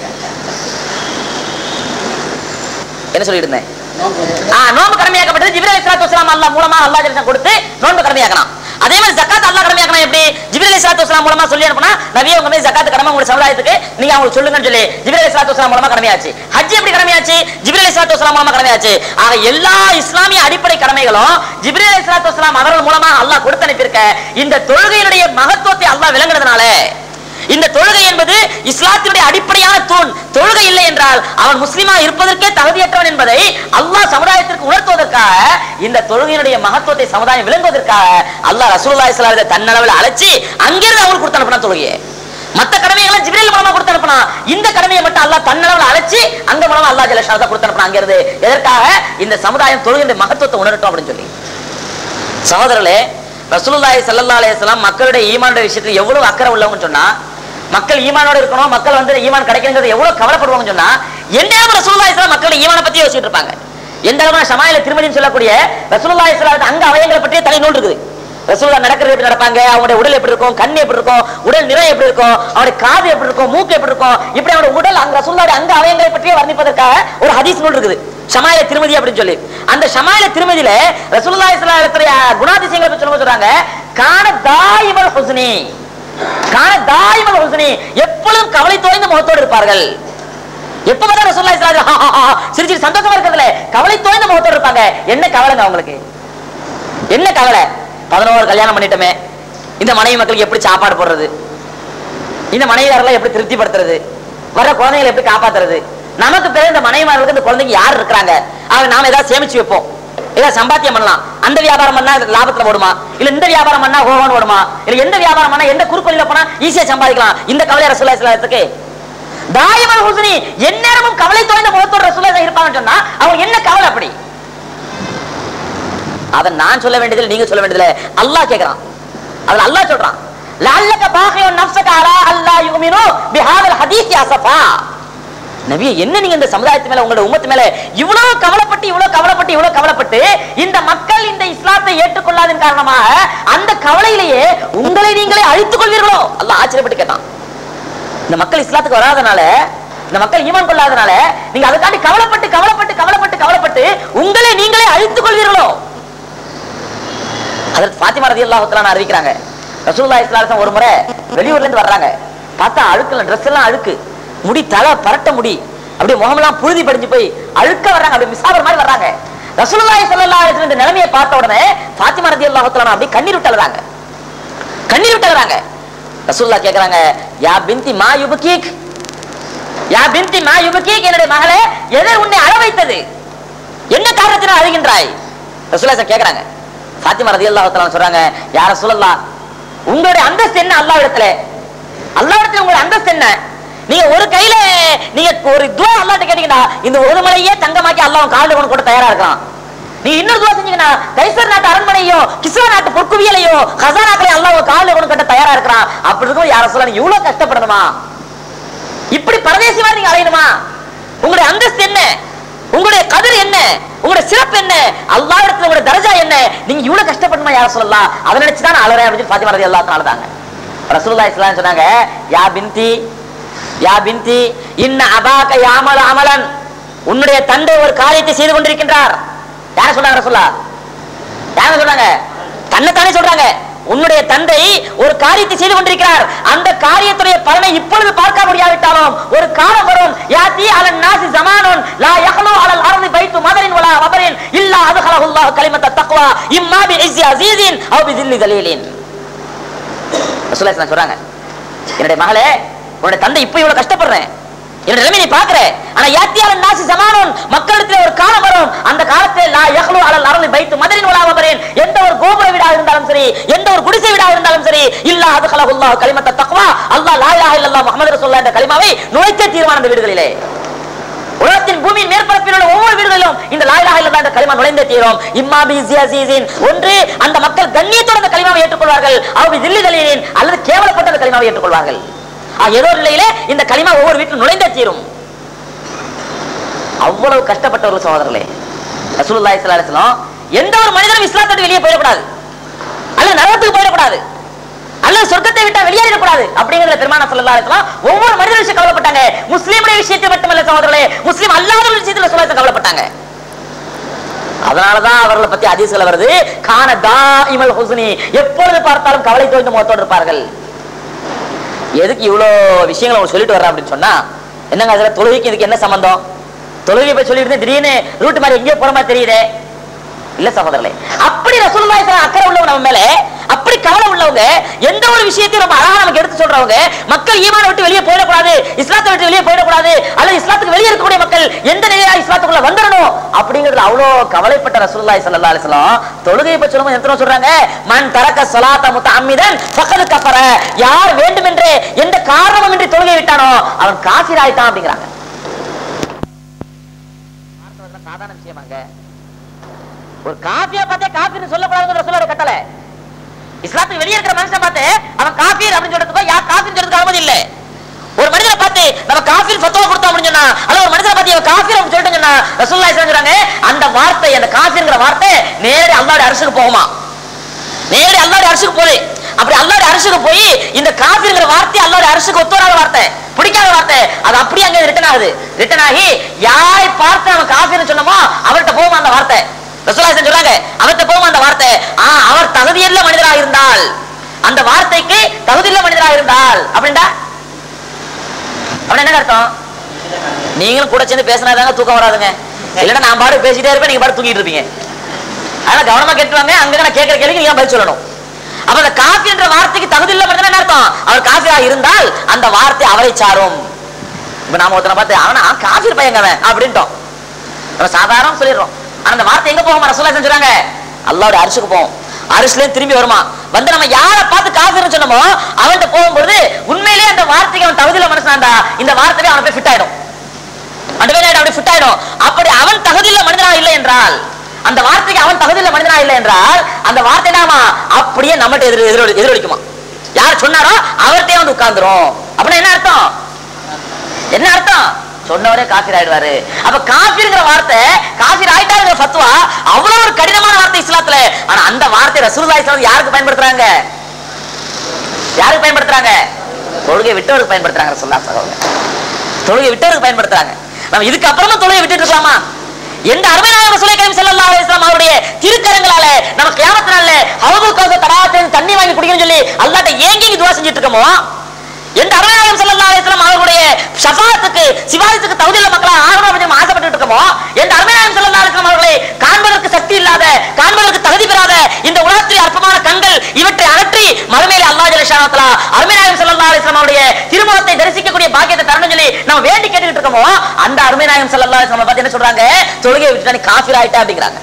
என்ன சொல்லிட்டு இருந்தேன் ஆ, நோன்பு கடமையாக்கப்பட்டது ஜிப்ரீல் அலைஹிஸ்ஸலாத்து வஸலாம் அல்லாஹ் மூலமா அல்லாஹ் ஜல்ல கொடுத்து நோன்பு கடமையாக்கணும் அதே மாதிரி ஜக்காத் அல்லாஹ் கடமையாக்கணும் எப்படி ஜிப்ரீல் அலைஹிஸ்ஸலாத்து வஸலாம் மூலமா சொல்லி அனுப்புனா நபியே உங்க மீது ஜக்காத் கடமை உங்க சமுதாயத்துக்கு நீங்க அவங்களுக்கு சொல்லுங்கன்னு சொல்லி ஜிப்ரீல் அலைஹிஸ்ஸலாத்து வஸலாம் மூலமா கடமையாச்சு ஹஜ் எப்படி கடமையாச்சு ஜிப்ரீல் அலைஹிஸ்ஸலாத்து வஸலாம் மூலமா கடமையாச்சு ஆக எல்லா இஸ்லாமிய அடிப்படை கடமைகளும் ஜிப்ரீல் அலைஹிஸ்ஸலாத்து வஸலாம் அவர்கள் மூலமா அல்லாஹ் கொடுத்து அனுப்பியிருக்க இந்த தொழுகையினுடைய மகத்துவத்தை அல்லாஹ் விளங்குனதுனால இந்த தொழுகை என்பது இஸ்லாத்தினுடைய அடிப்படையான தூண் தொழுகை இல்லை என்றால் அவன் முஸ்லிமா இருப்பதற்கே தகுதியற்றவன் என்பதை அல்லாஹ் சமுதாயத்திற்கு உணர்த்துவதற்காக இந்த தொழுகையினுடைய மகத்துவத்தை சமுதாயம் விளங்குவதற்காக அல்லாஹ் ரசூலுல்லாஹி ஸல்லல்லாஹு அலைஹி தன்னளவில் அழைச்சி அங்கிருந்து அவங்களுக்கு கொடுத்து அனுப்பினா தொழுகையை மத்த கடமைகளை ஜிப்ரீல் மூலமா கொடுத்து அனுப்பினா இந்த கடமையை மட்டும் அல்லாஹ் தன்னளவில் அழைச்சி அங்க மூலமா அல்லாஹ் ஜல்லஷா கொடுத்து அனுப்பினா அங்கிருந்து எதற்காக இந்த சமுதாயம் தொழுகையுடைய மகத்துவத்தை உணரட்டும் அப்படின்னு சொல்லி சகோதரர்களே ரசூலுல்லாஹி ஸல்லல்லாஹு அலைஹி வஸல்லம் மக்களுடைய ஈமானுடைய விஷயத்துல எவ்வளவு அக்கறை உள்ளவங்கன்னு சொன்னா மக்கள் ஈமானோட இருக்கணும் மக்கள் வந்து ஈமான் கிடைக்கணுங்கிறது எவ்வளவு கவலைப்படுவாங்கன்னு சொன்னா எந்த அளவு ரசூலுல்லாஹி ஸல்லல்லாஹு மக்களுடைய ஈமானை பத்தி யோசிச்சுட்டு இருப்பாங்க எந்த அளவு ஷமாயில திருமதின்னு சொல்லக்கூடிய ரசூலுல்லாஹி ஸல்லல்லாஹு அலைஹி அங்க அவயங்களை பற்றிய தனி நூல் இருக்குது ரசூலுல்லா நடக்கிறது எப்படி நடப்பாங்க அவங்களுடைய உடல் எப்படி இருக்கும் கண் எப்படி இருக்கும் உடல் நிறை எப்படி இருக்கும் அவருடைய காது எப்படி இருக்கும் மூக்கு எப்படி இருக்கும் இப்படி அவருடைய உடல் அங்க ரசூலுல்லாஹி அங்க அவயங்களை பற்றிய வர்ணிப்பதற்காக ஒரு ஹதீஸ் நூல் இருக்குது ஷமாயில திருமதி அப்படின்னு சொல்லி அந்த ஷமாயில திருமதியில ரசூலுல்லாஹி ஸல்லல்லாஹு அலைஹி வஸல்லம் குணாதிசயங்களை பற்றி சொல்லும்போது சொல்றாங்க கான தாயிமல் ஹுஸ்னி கான தாயிமல் ஹுஸ்னி எப்பொழுதும் கவலை தோய்ந்த முகத்தோடு இருப்பார்கள் எப்ப பார்த்தா ரசூலுல்லாஹி ஸல்லல்லாஹு அலைஹி வஸல்லம் சிரிச்சு சந்தோஷமா இருக்கிறதுல கவலை தோய்ந்த முகத்தோடு இருப்பாங்க என்ன கவலைங்க அவங்களுக்கு என்ன கவலை பதினோரு கல்யாணம் பண்ணிட்டோமே இந்த மனைவி மக்களுக்கு எப்படி சாப்பாடு போடுறது இந்த மனைவியாரெல்லாம் எப்படி திருப்திப்படுத்துறது வர குழந்தைகளை எப்படி காப்பாத்துறது நமக்கு பிறகு இந்த மனைவிமார்களுக்கு இந்த குழந்தைங்க யார் இருக்கிறாங்க ஆக நாம ஏதாவது சேமிச்சு வைப்போம் ஏதாவது சம்பாத்தியம் பண்ணலாம் அந்த வியாபாரம் பண்ணா இது லாபத்துல ஓடுமா இல்ல இந்த வியாபாரம் பண்ணா ஓஹோன்னு ஓடுமா இல்ல எந்த வியாபாரம் பண்ணா எந்த குறுக்கொழில போனா ஈஸியா சம்பாதிக்கலாம் இந்த கவலை ரசூல்லா இஸ்லாத்துக்கு தாயிமல் ஹுஸ்னி எந்நேரமும் கவலை தோய்ந்த முகத்தோட ரசூல்லா இருப்பாங்கன்னு சொன்னா அவங்க என்ன கவலை அப்படி அதை நான் சொல்ல வேண்டியதில்லை நீங்க சொல்ல வேண்டியதில்லை அல்லாஹ் கேக்குறான் அதுல அல்லாஹ் சொல்றான் லஅல்லக பாகியுன் நஃப்ஸக அலா அல்லா யுமினு பிஹாதல் ஹதீஸ் அஸஃபா நபியே என்ன நீங்க இந்த சமுதாயத்து மேல உங்களோட உம்மத்து மேல இவ்வளவு கவலைப்பட்டு இவ்வளவு கவலைப்பட்டு இவ்வளவு கவலைப்பட்டு இந்த மக்கள் இந்த இஸ்லாத்தை ஏற்றுக்கொள்ளாதன் காரணமாக அந்த கவலையிலேயே உங்களை நீங்களே அழித்துக் கொள்வீர்களோ அல்லாஹ் ஆச்சரியப்பட்டு கேட்டான் இந்த மக்கள் இஸ்லாத்துக்கு வராதனால இந்த மக்கள் ஈமான் கொள்ளாதனால நீங்க அதுக்காண்டி கவலைப்பட்டு கவலைப்பட்டு கவலைப்பட்டு கவலைப்பட்டு உங்களை நீங்களே அழித்துக் கொள்வீர்களோ அதற்கு ஃபாத்திமா ரலியல்லாஹு தஆலா அறிவிக்கிறாங்க ரசூலுல்லாஹி ஸல்லல்லாஹு அலைஹி வஸல்லம் ஒரு முறை வெளியூர்ல இருந்து வர்றாங்க பார்த்தா அழுக்குல Dress எல்லாம் அழுக்கு முடி தலை பரட்ட முடி அப்படியே முகமெல்லாம் புழுதி படிஞ்சு போய் அழுக்க வர்றாங்க அப்படியே மிசாபர் மாதிரி வர்றாங்க ரசூலுல்லாஹி ஸல்லல்லாஹு அலைஹி வஸல்லம் இந்த நிலைமையை பார்த்த உடனே ஃபாத்திமா ரலியல்லாஹு தஆலா அப்படியே கண்ணீர் விட்டு அழுறாங்க கண்ணீர் விட்டு அழுறாங்க ரசூலுல்லாஹ் கேக்குறாங்க யா பிந்தி மா யுபகீக் யா பிந்தி மா யுபகீக் என்னுடைய மகளே எதை உன்னை அழ வைத்தது என்ன காரணத்தினால் அழுகின்றாய் ரசூலுல்லாஹ் கேக்குறாங்க ஃபாத்திமா ரலியல்லாஹு தஆலா சொல்றாங்க யா ரசூலல்லாஹ் உங்களுடைய அந்தஸ்து என்ன அல்லாஹ்விடத்துல அல்லாஹ்விடத்துல உங்களுடைய அந்தஸ்து என்ன நீங்க ஒரு கையில நீங்க ஒரு துவா அல்லாஹ்ட்ட கேட்டீங்கன்னா இந்த ஒரு மலையே தங்கமாக்கி அல்லாஹ் காலில் கொண்டு கூட தயாரா இருக்கான் நீ இன்னொரு துவா செஞ்சீங்கன்னா கைசர் நாட்டு அரண்மனையோ கிஸ்ரா நாட்டு பொற்குவியலையோ ஹசானாக்களையும் அல்லாஹ் காலில் கொண்டு கட்ட தயாரா இருக்கிறான் அப்படி இருக்கும் யார சொல்ல நீங்க இவ்வளவு கஷ்டப்படணுமா இப்படி பரதேசி மாதிரி நீங்க அலையணுமா உங்களுடைய அந்தஸ்து என்ன உங்களுடைய கதிர் என்ன உங்களுடைய சிறப்பு என்ன அல்லாஹ் இடத்துல உங்களுடைய தரஜா என்ன நீங்க இவ்வளவு கஷ்டப்படணுமா யார சொல்லலாம் அதை நினைச்சு தான் நான் அலறேன் அப்படின்னு சொல்லி ஃபாத்திமா ரதி அல்லாஹ் அழுதாங்க ரசூலுல்லாஹி இஸ்லாம் சொன்னாங்க யா பிந்தி யா பிந்தி இன்ன அபாக யாமல் அமலன் உன்னுடைய தந்தை ஒரு காரியத்தை செய்து கொண்டிருக்கின்றார் யார சொன்னாங்க ரசூல்லா யார சொன்னாங்க தன்னைத்தானே சொல்றாங்க உன்னுடைய தந்தை ஒரு காரியத்தை செய்து கொண்டிருக்கிறார் அந்த காரியத்துடைய பலனை இப்பொழுது பார்க்க முடியாவிட்டாலும் ஒரு காலம் வரும் யாத்தி அலன் நாசி ஜமானுன் லா யஹ்லு அலல் அர்தி பைத்து மதரின் வலா வபரின் இல்லா அதுஹலஹுல்லாஹ் கலிமத்த தக்வா இம்மா பி இஸ்ஸி அஸீஸின் அவ் பி ஸில்லி தலீலின் ரசூலுல்லாஹி ஸல்லல்லாஹு சொல்றாங்க என்னுடைய மகளே உன்னுடைய தந்தை இப்போ இவ்வளவு கஷ்டப்படுறேன் என்னுடைய நிலைமை நீ பாக்குற ஆனா யாத்தியால நாசி சமானோன் மக்களிடத்துல ஒரு காலம் வரும் அந்த காலத்துல லா யஹ்லு அலல் அர்தி பைத்து மதரின் வலா வபரின் எந்த ஒரு கோபுர வீடாக இருந்தாலும் சரி எந்த ஒரு குடிசை வீடாக இருந்தாலும் சரி இல்லா அதுஹலஹுல்லாஹ் கலிமத்த தக்வா அல்லாஹ் லா இலாஹ இல்லல்லாஹ் முஹம்மது ரசூலுல்லாஹ் என்ற கலிமாவை நுழைக்க தீர்மானம் அந்த வீடுகளிலே உலகத்தின் பூமியின் மேற்பரப்பில் உள்ள ஒவ்வொரு வீடுகளிலும் இந்த லாயிலாக இல்லதா இந்த கலிமா நுழைந்தே தீரும் இம்மா பி ஜியாசின் ஒன்று அந்த மக்கள் கண்ணியத்தோடு அந்த கலிமாவை ஏற்றுக்கொள்வார்கள் அவை தில்லி தலியின் அல்லது கேவலப்பட்ட அந்த கலிமாவை ஏற்றுக்கொள்வார்கள் ஆ, ஏதோ ஒரு நிலையிலே இந்த கலிமா ஒவ்வொரு வீட்டிலும் நுழைந்தே தீரும் அவ்வளவு கஷ்டப்பட்டவர்கள் சகோதரர்களே ரசூலுல்லாஹி ஸல்லல்லாஹு அலைஹி வஸல்லம் எந்த ஒரு மனிதனும் இஸ்லாத்தை விட்டு வெளியே போயிடக்கூடாது அல்லது நரகத்துக்கு போயிடக்கூடாது அல்லது சொர்க்கத்தை விட்டா வெளியேறக்கூடாது அப்படிங்கறத பெருமான ஸல்லல்லாஹு அலைஹி வஸல்லம் ஒவ்வொரு மனிதர் விஷயம் கவலைப்பட்டாங்க முஸ்லீமுடைய விஷயத்தில் மட்டுமல்ல சகோதரர்களே முஸ்லீம் அல்லாத விஷயத்துல சொல்ல கவலைப்பட்டாங்க அதனாலதான் அவர்களை பத்தி அதிசல வருது கான தாஇமல் ஹுஸ்னி எப்பொழுது பார்த்தாலும் கவலை தோய்ந்த முகத்தோடு இருப்பார்கள் எதுக்கு இவ்வளோ விஷயங்களை அவங்க சொல்லிட்டு வர்றேன் அப்படின்னு சொன்னா என்னங்க அதுல தொழுகைக்கு இதுக்கு என்ன சம்பந்தம் தொழுகை போய் சொல்லிட்டு இருந்தேன், திடீர்னு ரூட் மாதிரி எங்கேயோ போற மாதிரி தெரியுதே இல்ல சகோதரர்களே அப்படி ரசூலுல்லாஹி ஸல்லல்லாஹு அலைஹி வஸல்லம் அக்கறை உள்ளவங்க நம்ம மேல அப்படி கவலை உள்ளவங்க எந்த ஒரு விஷயத்தையும் ரொம்ப அழகா நமக்கு எடுத்து சொல்றவங்க மக்கள் ஈமான விட்டு வெளியே போயிடக்கூடாது இஸ்லாத்தை விட்டு வெளியே போயிடக்கூடாது அல்லது இஸ்லாத்துக்கு வெளியே இருக்கக்கூடிய மக்கள் எந்த நிலையா இஸ்லாத்துக்குள்ள வந்துடணும் அப்படிங்கிறது அவ்வளோ கவலைப்பட்ட ரசூலுல்லாஹி ஸல்லல்லாஹு அலைஹி வஸல்லம் தொழுகையை பற்றி சொல்லும்போது எத்தனை சொல்றாங்க மன் தரக்க ஸலாத்த முத்தஅம்மிதன் ஃபக்கது கஃபர யார் வேண்டுமென்றே எந்த காரணமுமின்றி தொழுகை விட்டானோ அவன் காஃபிர் ஆயிட்டான் அப்படிங்கிறாங்க சாதாரண விஷயமாங்க ஒரு காஃபியா பார்த்தே காஃபின்னு சொல்லக்கூடாதுங்கிற சொல்லோட கட்டளை இஸ்லாத்துக்கு வெளியே இருக்கிற மனுஷன் பார்த்து அவன் காஃபீர் அப்படின்னு சொல்றதுக்கோ யார் காஃபின்னு சொல்றதுக்கு அனுமதி இல்லை ஒரு மனிதனை பார்த்து நம்ம காஃபீர் ஃபத்வா கொடுத்தோம் அப்படின்னு சொன்னா அல்ல ஒரு மனிதனை பார்த்து இவன் காஃபீர் அப்படின்னு சொல்லிட்டு சொன்னா ரசூலுல்லாஹி சொல்றாங்க அந்த வார்த்தை அந்த காஃபிர்ங்கிற வார்த்தை நேரடி அல்லாஹ்வுடைய அரசுக்கு போகுமா நேரடி அல்லாஹ்வுடைய அரசுக்கு போகுது அப்படி அல்லாஹ்வுடைய அரசுக்கு போய் இந்த காஃபிர்ங்கிற வார்த்தை அல்லாஹ்வுடைய அரசுக்கு ஒத்து வராத வார்த்தை பிடிக்காத வார்த்தை அது அப்படியே அங்க ரிட்டன் ஆகுது ரிட்டன் ஆகி யாரை பார்த்து அவன் காஃபிர்னு சொன்னமோ அவர்கிட்ட போகுமா அந்த வார்த்தை ரசூலுல்லாஹி சொல்றாங்க அவர்கிட்ட போகுமா அந்த வார்த்தை ஆ அவர் தகுதியுள்ள மனிதராக இருந்தால் அந்த வார்த்தைக்கு தகுதியுள்ள மனிதராக இருந்தால் அப்படின்டா அப்படி என்ன அர்த்தம் நீங்களும் கூட சேர்ந்து பேசினாதாங்க தூக்கம் வராதுங்க இல்லைன்னா நான் பாடு பேசிட்டே இருப்பேன் நீங்க பாடு தூங்கிட்டு இருப்பீங்க ஆனா கவனமா கேட்டுவாங்க அங்க நான் கேட்கிற கேள்விக்கு நீங்க பதில் சொல்லணும் அப்ப அந்த காஃபி என்ற வார்த்தைக்கு தகுதி இல்ல மட்டும் என்ன அர்த்தம் அவர் காஃபியா இருந்தால் அந்த வார்த்தை அவரை சாரும் இப்ப நாம ஒருத்தனை பார்த்து அவனா காஃபி பையங்க அவன் அப்படின்ட்டோம் நம்ம சாதாரண சொல்லிடுறோம் ஆனா அந்த வார்த்தை எங்க போகும் ரசூலா செஞ்சுறாங்க அல்லாவோட அரிசுக்கு போவோம் அரிசுலயும் திரும்பி வருமா வந்து நம்ம யாரை பார்த்து காஃபின்னு சொன்னோமோ அவன்கிட்ட போகும்போது உண்மையிலேயே அந்த வார்த்தைக்கு அவன் தகுதியில மனசாண்டா இந்த வார்த்தையே அவனை போய் ஃபிட் ஆயிடும் அந்த வேலை அப்படி ஃபிட் ஆயிடும் அப்படி அவன் தகுதியில மனிதனா இல்லை என்றால் அந்த வார்த்தைக்கு அவன் தகுதியில மனிதனா இல்லை என்றால் அந்த வார்த்தை என்னமா அப்படியே நம்மகிட்ட எதிர் எதிரொலி எதிரொலிக்குமா யார் சொன்னாரோ அவர்கிட்டயே வந்து உட்கார்ந்துரும் அப்படின்னா என்ன அர்த்தம் என்ன அர்த்தம் சொன்னவரே காஃபிர் ஆயிடுவாரு அப்ப காஃபிர்ங்கிற வார்த்தை காஃபிர் ஆயிட்டாருங்கிற ஃபத்வா அவ்வளவு ஒரு கடினமான வார்த்தை இஸ்லாத்துல ஆனா அந்த வார்த்தை ரசூலுல்லாஹி ஸல்லல்லாஹு யாருக்கு பயன்படுத்துறாங்க யாருக்கு பயன்படுத்துறாங்க தொழுகை விட்டவருக்கு பயன்படுத்துறாங்க ரசூலுல்லாஹி ஸல்லல்லாஹு தொழுகை விட்டவருக்கு பயன்படுத்துறாங்க நம்ம இதுக்கு அப்புறமா தொழுகை விட்டுட்டு இருக்கலாமா எந்த அருமை நாயகம் ரசூலை கரீம் ஸல்லல்லாஹு அலைஹி வஸல்லம் அவருடைய திருக்கரங்களால நம்ம கியாமத் நாள்ல ஹவுதுல் கௌசர் தடாகத்தில் தண்ணி வாங்கி குடிக்கணும்னு சொல்லி அல்லாஹ்ட்ட ஏங்கி ஏங்கி துவா செஞ்சுட்டு இருக்கோமோ எந்த அருமை நாயகம் ஸல்லல்லாஹு அலைஹி வஸல்லம் அவருடைய ஷஃபாத்துக்கு சிவாயத்துக்கு தகுதியுள்ள மக்களா ஆகணும் அப்படின்னு ஆசைப்பட்டு இருக்கோமோ எந்த அருமை நாயகம் ஸல்லல்லாஹு அலைஹி வஸல்லம் அவர்களை காண்பதற்கு சக்தி இல்லாத காண்பதற்கு தகுதி பெறாத இந்த உலகத்தில் அற்பமான கண்கள் இவற்றை அகற்றி மறுமையில அல்லாஹ் ஜல்லஷானு தஆலா அருமை நாயகம் ஸல்லல்லாஹு அலைஹி வஸல்லம் அவருடைய திருமுகத்தை தரிசிக்கக்கூடிய பாக்கியத்தை தரணும் சொல்லி நம்ம வேண்டி கேட்டுக்கிட்டு இருக்கோமோ அந்த அருமை நாயகம் ஸல்லல்லாஹு அலைஹி வஸல்லம் பார்த்து என்ன சொல்றாங்க தொழுகையை விட்டுட்டு நீ காஃபிர் ஆயிட்ட அப்படிங்கிறாங்க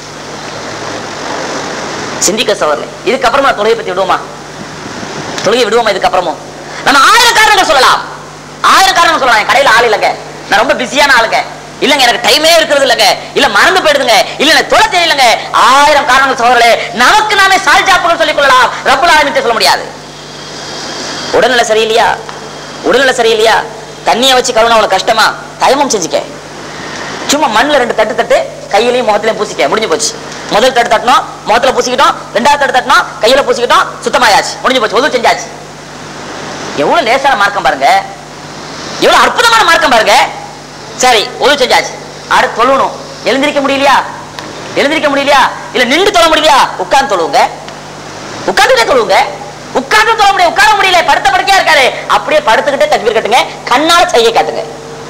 சிந்திக்க சவர்ல இதுக்கப்புறமா தொழுகை பத்தி விடுவோமா தொழுகை விடுவோமா இதுக்கப்புறமும் நம்ம ஆயிரம் காரணங்கள் சொல்லலாம் ஆயிரம் காரணங்கள் சொல்லலாம் என் கடையில ஆள் இல்லைங்க நான் ரொம்ப பிஸியான ஆளுங்க இல்லங்க எனக்கு டைமே இருக்கிறது இல்லங்க இல்ல மறந்து போயிடுதுங்க இல்ல எனக்கு தொலை தெரியலங்க ஆயிரம் காரணங்கள் சோதரே நமக்கு நாமே சால்ஜாப்புகள் சொல்லிக் கொள்ளலாம் ரப்புல் ஆலமீன் சொல்ல முடியாது உடல்நிலை சரியில்லையா உடல்நிலை சரியில்லையா தண்ணியை வச்சு கழுவுனா உனக்கு கஷ்டமா தயமம் செஞ்சுக்க சும்மா மண்ணுல ரெண்டு தட்டு தட்டு கையிலையும் முகத்திலையும் பூசிக்க முடிஞ்சு போச்சு முதல் தட்டு தட்டணும் முகத்துல பூசிக்கிட்டோம் ரெண்டாவது தட்டு தட்டணும் கையில பூசிக்கிட்டோம் சுத்தமாயாச்சு முடிஞ்சு போச்சு உதவு செஞ்சாச்சு எவ்வளவு லேசான மார்க்கம் பாருங்க எவ்வளவு அற்புதமான மார்க்கம் பாருங்க சரி உதவு செஞ்சாச்சு அடுத்து தொழணும் எழுந்திருக்க முடியலையா எழுந்திருக்க முடியலையா இல்ல நின்று தொழ முடியலையா உட்கார்ந்து தொழுவுங்க உட்கார்ந்துட்டே தொழுவுங்க உட்கார்ந்து தொழ முடியும் உட்கார முடியல படுத்த படுக்கையா இருக்காரு அப்படியே படுத்துக்கிட்டே தக்பீர் கட்டுங்க கண்ணால செய்ய காட்டுங்க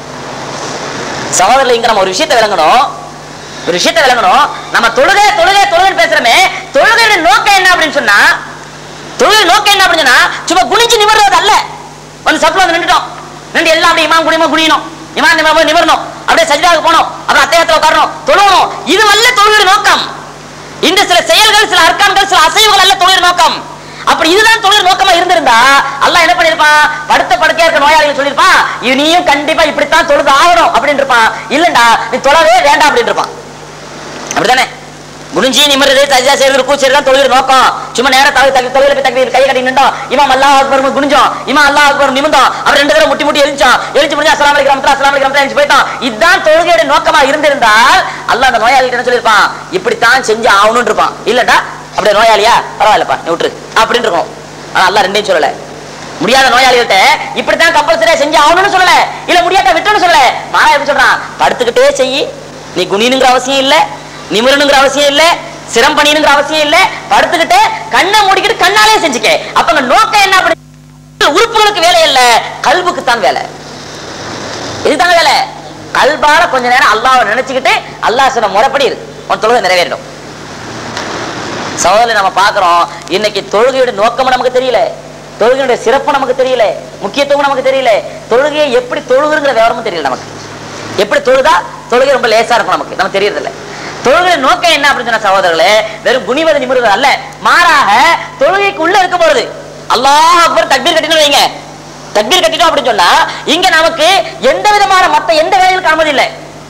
சகோதரர்கள் இங்க நம்ம ஒரு விஷயத்தை விளங்கணும் ஒரு விஷயத்தை விளங்கணும் நம்ம தொழுகை தொழுகை தொழுகைன்னு பேசுறோமே தொழுகையோட நோக்கம் என்ன அப்படின்னு சொன்னா தொழுகை நோக்கம் என்ன அப்படின்னு சொன்னா சும்மா குனிஞ்சு நிமிர்றது அல்ல வந்து சப்ல வந்து நின்றுட்டோம் நின்று எல்லாம் அப்படியே இமாம் குனிமா குனியணும் இமாம் நிமிர போய் நிமிரணும் அப்படியே சஜிதாவுக்கு போகணும் அப்புறம் அத்தையத்துல உட்காரணும் தொழுகணும் இது அல்ல தொழுகையோட நோக்கம் இந்த சில செயல்கள் சில அர்க்கான்கள் சில அசைவுகள் அல்ல தொழில் நோக்கம் அப்படி இதுதான் தொழில் நோக்கமா இருந்திருந்தா அல்லாஹ் என்ன பண்ணிருப்பான் படுத்த படுக்கையா இருக்க நோயாளிகள் சொல்லிருப்பான் இது நீயும் கண்டிப்பா இப்படித்தான் தொழுது ஆகணும் அப்படின்னு இருப்பான் இல்லண்டா நீ தொழவே வேண்டாம் அப்படின்னு இருப்பான் அப்படிதானே குனிஞ்சி நிமிர்றது சஜிதா செய்யறது ருக்கு செய்யறது தான் தொழுகிற நோக்கம் சும்மா நேரா தகு தகு தொழில போய் தகுதி கை கட்டி நின்றோம் இமாம் அல்லாஹ் அக்பர் குனிஞ்சோம் இமாம் அல்லாஹ் அக்பர் நிமிந்தோம் அவர் ரெண்டு பேரும் முட்டி முட்டி எழுந்தோம் எழுந்து முடிஞ்சு அஸ்ஸலாமு அலைக்கும் ரஹ்மத்துல்லாஹி அஸ்ஸலாமு அலைக்கும் ரஹ்மத்துல்லாஹி போயிட்டோம் இதுதான் தொழுகையோட நோக்கமா இருந்திருந்தால் அல்லாஹ் அந்த நோயாளிகிட்ட என்ன சொல்லிருப்பான் இப்படித்தான் செஞ்சு ஆகணும்னு இருப்பான் இல்லடா அப்படியே நோயாளியா பரவாயில்லப்பா நீ விட்டுரு அப்படின்னு இருக்கும் ஆனா அல்லாஹ் ரெண்டையும் சொல்லல முடியாத நோயாளிகள்ட்ட இப்படித்தான் கம்பல்சரியா செஞ்சு ஆகணும்னு சொல்லல இல்ல முடியாத விட்டுன்னு சொல்லல மாறா எப்படி சொல்றான் படுத்துக்கிட்டே செய்யி நீ குனினுங்கிற அவசியம் இல்ல நிமிரணுங்கிற அவசியம் இல்ல சிரம் பண்ணினுங்கிற அவசியம் இல்ல படுத்துக்கிட்டு கண்ணை மூடிக்கிட்டு கண்ணாலே செஞ்சுக்க அப்ப அங்க நோக்கம் என்ன அப்படி உறுப்புகளுக்கு வேலை இல்ல கல்புக்கு தான் வேலை இதுதாங்க வேலை கல்பால கொஞ்ச நேரம் அல்லாஹ்வை நினைச்சுக்கிட்டு அல்லாஹ் சொன்ன முறைப்படி இரு உன் தொழுகை நிறைவேறணும் சகோதரி நம்ம பார்க்கிறோம் இன்னைக்கு தொழுகையோட நோக்கம் நமக்கு தெரியல தொழுகையுடைய சிறப்பு நமக்கு தெரியல முக்கியத்துவம் நமக்கு தெரியல தொழுகையை எப்படி தொழுகுங்கிற விவரமும் தெரியல நமக்கு எப்படி தொழுதா தொழுகை ரொம்ப லேசா இருக்கும் நமக்கு நமக்கு தெரியறது இல்ல தொழுகை நோக்கம் என்ன அப்படின்னு சொன்ன சகோதரர்களே வெறும் குனிவது நிமிடுவது அல்ல மாறாக தொழுகைக்கு உள்ள இருக்க போறது அல்லாஹ் அக்பர் தக்பீர் கட்டினு வைங்க தக்பீர் கட்டிட்டோம் அப்படின்னு சொன்னா இங்க நமக்கு எந்த விதமான மத்த எந்த வேலைகளுக்கு அனுமதி இல்லை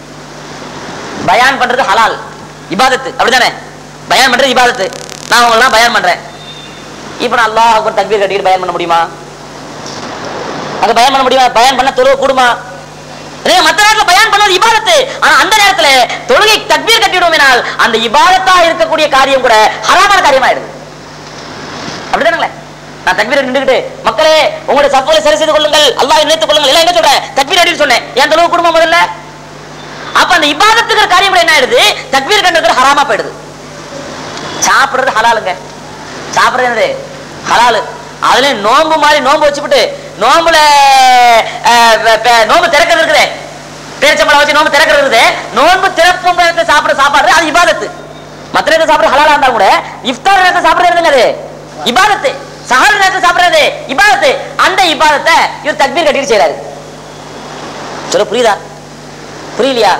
பயான் பண்றது ஹலால் இபாதத்து அப்படிதானே பயான் பண்றது இபாதத்து நான் உங்களெல்லாம் பயான் பண்றேன் இப்ப நான் அல்லாஹ் அக்பர் தக்பீர் கட்டிட்டு பயான் பண்ண முடியுமா அங்க பயான் பண்ண முடியுமா பயான் பண்ண தொழுவ கூடுமா இதே மத்த நேரத்துல பயான் பண்ணது இபாதத்து ஆனா அந்த நேரத்துல தொழுகை தக்பீர் கட்டிடுவோம் அந்த இபாதத்தா இருக்கக்கூடிய காரியம் கூட ஹராமான காரியமாயிடுது அப்படிதானுங்களே நான் தக்பீர் நின்றுகிட்டு மக்களே உங்களுடைய சப்போலை சரி செய்து கொள்ளுங்கள் அல்லாஹ் நினைத்துக் கொள்ளுங்கள் எல்லாம் என்ன சொல்றேன் தக்பீர் அடின்னு சொன்னேன் என் தொழுவு குடும்பம் முதல்ல அப்ப அந்த இபாதத்துக்கு காரியம் கூட என்ன ஆயிடுது தக்பீர் கண்டது ஹராமா போயிடுது சாப்பிடுறது ஹலாலுங்க சாப்பிடுறது என்னது ஹலாலு அதுல நோம்பு மாதிரி நோம்பு வச்சுக்கிட்டு நோம்புல அஹ், ப- ப- நோம்பு திறக்கிறது இருக்குதே பேரிச்சம்பழம் வச்சு நோன்பு திறக்கிறது நோன்பு திறப்பும் நேரத்துல சாப்பிட சாப்பாடு அது இபாதத்து மற்ற நேரத்தில் சாப்பிட ஹலாலா இருந்தா கூட இஃப்தார் நேரத்தில் சாப்பிடுறது அது இபாதத்து சஹர் நேரத்தில் சாப்பிடுறது இபாதத்து அந்த இபாதத்தை இவர் தக்பீர் கட்டிட்டு செய்றாரு சொல்ல புரியுதா புரியலையா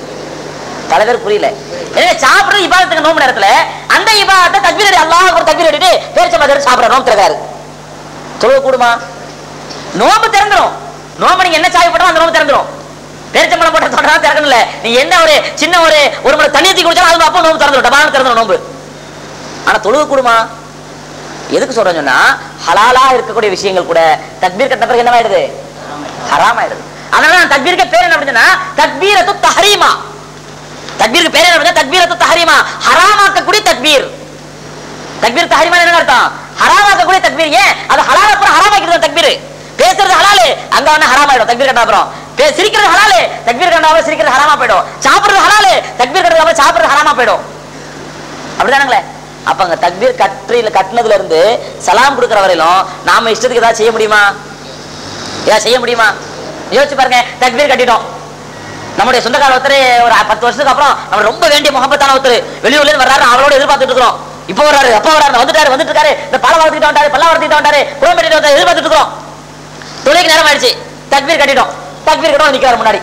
பல பேர் புரியல எனவே சாப்பிடுறது இபாதத்துக்கு நோம்பு நேரத்துல அந்த இபாதத்தை தக்பீர் அடி அல்லாஹ் ஒரு தக்பீர் அடிட்டு பேரிச்சம்பழம் சாப்பிடுற நோம்பு திறக்காரு தொழுவ கூடுமா நோம்பு திறந்துரும் நோம்பு நீங்க என்ன சாய் போட்டோ அந்த நோம்பு திறந்துரும் பேரிச்சம்பழம் போட்ட தொண்டா திறக்கணும்ல நீ என்ன ஒரு சின்ன ஒரு ஒரு முறை தண்ணி ஊத்தி குடிச்சாலும் அது அப்போ நோம்பு திறந்துரும் டபான திறந்துரும் நோம்பு ஆனா தொழுவ கூடுமா எதுக்கு சொல்றேன்னு சொன்னா ஹலாலா இருக்கக்கூடிய விஷயங்கள் கூட தக்பீர் கட்ட பிறகு என்னவாயிடுது ஹராம் ஆயிடுது அதனால நான் தக்பீருக்கு பேர் என்ன அப்படின்னா தக்பீரத்து தஹரீமா தக்பீருக்கு பேர் என்ன அப்படின்னா தக்பீரத்து தஹரீமா ஹராமாக்கக்கூடிய தக்பீர் தக்பீர் தஹரீமா என்ன அர்த்தம் ஹராமாக்கக்கூடிய தக்பீர் ஏன் அது ஹலால் அப்புறம் ஹராமாக்கிறது தக்பீர் பேசுறது ஹலாலு அங்க வந்து ஹராம் ஆயிடும் தக்பீர் கட்ட அப்புறம் பே- சிரிக்கிறது ஹலாலு தக்பீர் கட்டாம சிரிக்கிறது ஹராமா போயிடும் சாப்பிடுறது ஹலாலு தக்பீர் கட்டுறது சாப்பிடுறது ஹராமா போயிடும் அப்படிதானுங்களே அப்ப அங்க தக்பீர் கற்றில கட்டினதுல இருந்து சலாம் கொடுக்கிற வரையிலும் நாம இஷ்டத்துக்கு ஏதாவது செய்ய முடியுமா ஏதாவது செய்ய முடியுமா யோசிச்சு பாருங்க தக்பீர் கட்டிட்டோம் நம்முடைய சொந்தக்கார ஒருத்தர் ஒரு பத்து வருஷத்துக்கு அப்புறம் நம்ம ரொம்ப வேண்டிய முகப்பத்தான ஒருத்தர் வெளியூர்ல இருந்து வர்றாரு அவரோட எதிர்பார்த்துட்டு இருக்கிறோம் இப்போ வர்றாரு அப்போ வர்றாரு வந்துட்டாரு வந்துட்டு இருக்காரு இந்த பல வளர்த்துக்கிட்டு வந்தாரு பல்ல வளர்த்துக்கிட்டு வந்தாரு குழம்பு வந்தாரு எதிர்பார்த்துட்டு இருக்கிறோம் தொழிலுக்கு நேரம் ஆயிடுச்சு தக்பீர் கட்டிட்டோம் தக்பீர் கட்டவும் நிக்கிறாரு முன்னாடி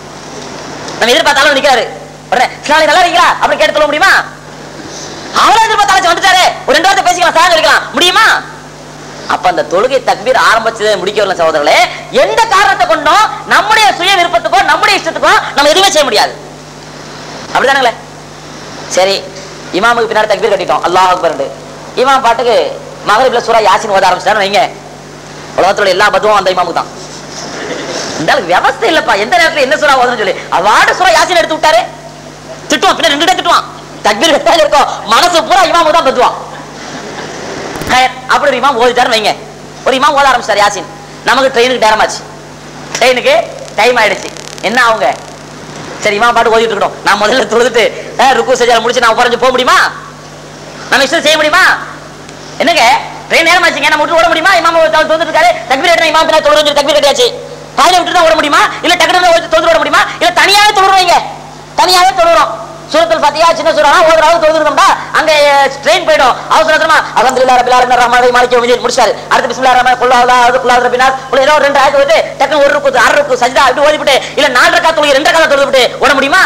நம்ம எதிர்பார்த்தாலும் நிக்கிறாரு உடனே "சிலாலி நல்லா இருக்கீங்களா அப்படி கேட்டு சொல்ல முடியுமா அவரும் எதிர்பார்த்தாலும் வந்துட்டாரு ஒரு ரெண்டு வார்த்தை பேசிக்கலாம் சாங்க இருக்கலாம் முடியுமா அப்ப அந்த தொழுகை தக்பீர் ஆரம்பிச்சதை முடிக்க வரல சகோதரர்களே எந்த காரணத்தை கொண்டும் நம்முடைய சுய விருப்பத்துக்கோ நம்முடைய இஷ்டத்துக்கோ நம்ம எதுவுமே செய்ய முடியாது அப்படிதானுங்களே சரி இமாமுக்கு பின்னாடி தக்பீர் கட்டிட்டோம் அல்லாஹ் அக்பர் இமாம் பாட்டுக்கு மகரிப்ல சூரா யாசின் ஓத ஆரம்பிச்சிட்டான்னு வைங்க உலகத்தோட எல்லா பத்துவும் அந்த இமாமுக்கு தான் இந்த ஆளுக்கு வியவஸ்தை இல்லப்பா எந்த நேரத்துல என்ன சூறா ஓதணும்னு சொல்லி அவாட சூறா யாசின் எடுத்து விட்டாரு திட்டுவான் பின்ன ரெண்டு திட்டுவான் தக்பீர் கட்டால இருக்கும் மனசு பூரா இமாமுக்கு தான் பத்துவான் ஹயர், அப்படி ஒரு இமாம் ஓதிட்டாரு வைங்க ஒரு இமாம் ஓத ஆரம்பிச்சார் யாசின் நமக்கு ட்ரெயினுக்கு நேரம் ஆச்சு ட்ரெயினுக்கு டைம் ஆயிடுச்சு என்ன அவங்க சரி இமாம் பாட்டு ஓதிட்டு இருக்கணும் நான் முதல்ல தொழுதுட்டு அஹ், ருக்கு சஜால முடிச்சு நான் உட்கார்ந்து போக முடியுமா நம்ம இஷ்டம் செய்ய முடியுமா என்னங்க ட்ரெயின் நேரம் ஆச்சுங்க நம்ம விட்டு ஓட முடியுமா இமாம் தொழுதுட்டு இருக்காரு தக்பீர் கட்டினா இமாம் பின்னா தொழுது சொல்லி தக்பீர் கட்டியாச்சு பாயில விட்டு தான் ஓட முடியுமா இல்ல டக்குனு தொழுது ஓட முடியுமா இல்ல தனியாவே தொழுறீங்க தனியாவே தொழுறோம் சூரத்தில் பாத்தியா சின்ன சூறானா ஓதுறாவது தொழுதுருந்தோம்டா அங்க ட்ரெயின் போயிடும் அவசர அவசரமா அல்ஹம்துலில்லாஹ் ரப்பில் ஆலமீன் ரஹ்மானிர் மாலிகி யௌமிddin முடிச்சாரு அடுத்து பிஸ்மில்லாஹிர் ரஹ்மானிர் குல் அல்லாஹு குல் அல்லாஹு ரப்பினாஸ் உள்ள ஏதோ ஒரு ரெண்டு ஆயத்து வந்து டக்குனு ஒரு ருக்கு அரை ருக்கு சஜ்தா அப்படி ஓதிவிட்டு இல்ல நாலு ரக்காத் தொழுகை ரெண்டு ரக்காத் தொழுதுவிட்டு ஓட முடியுமா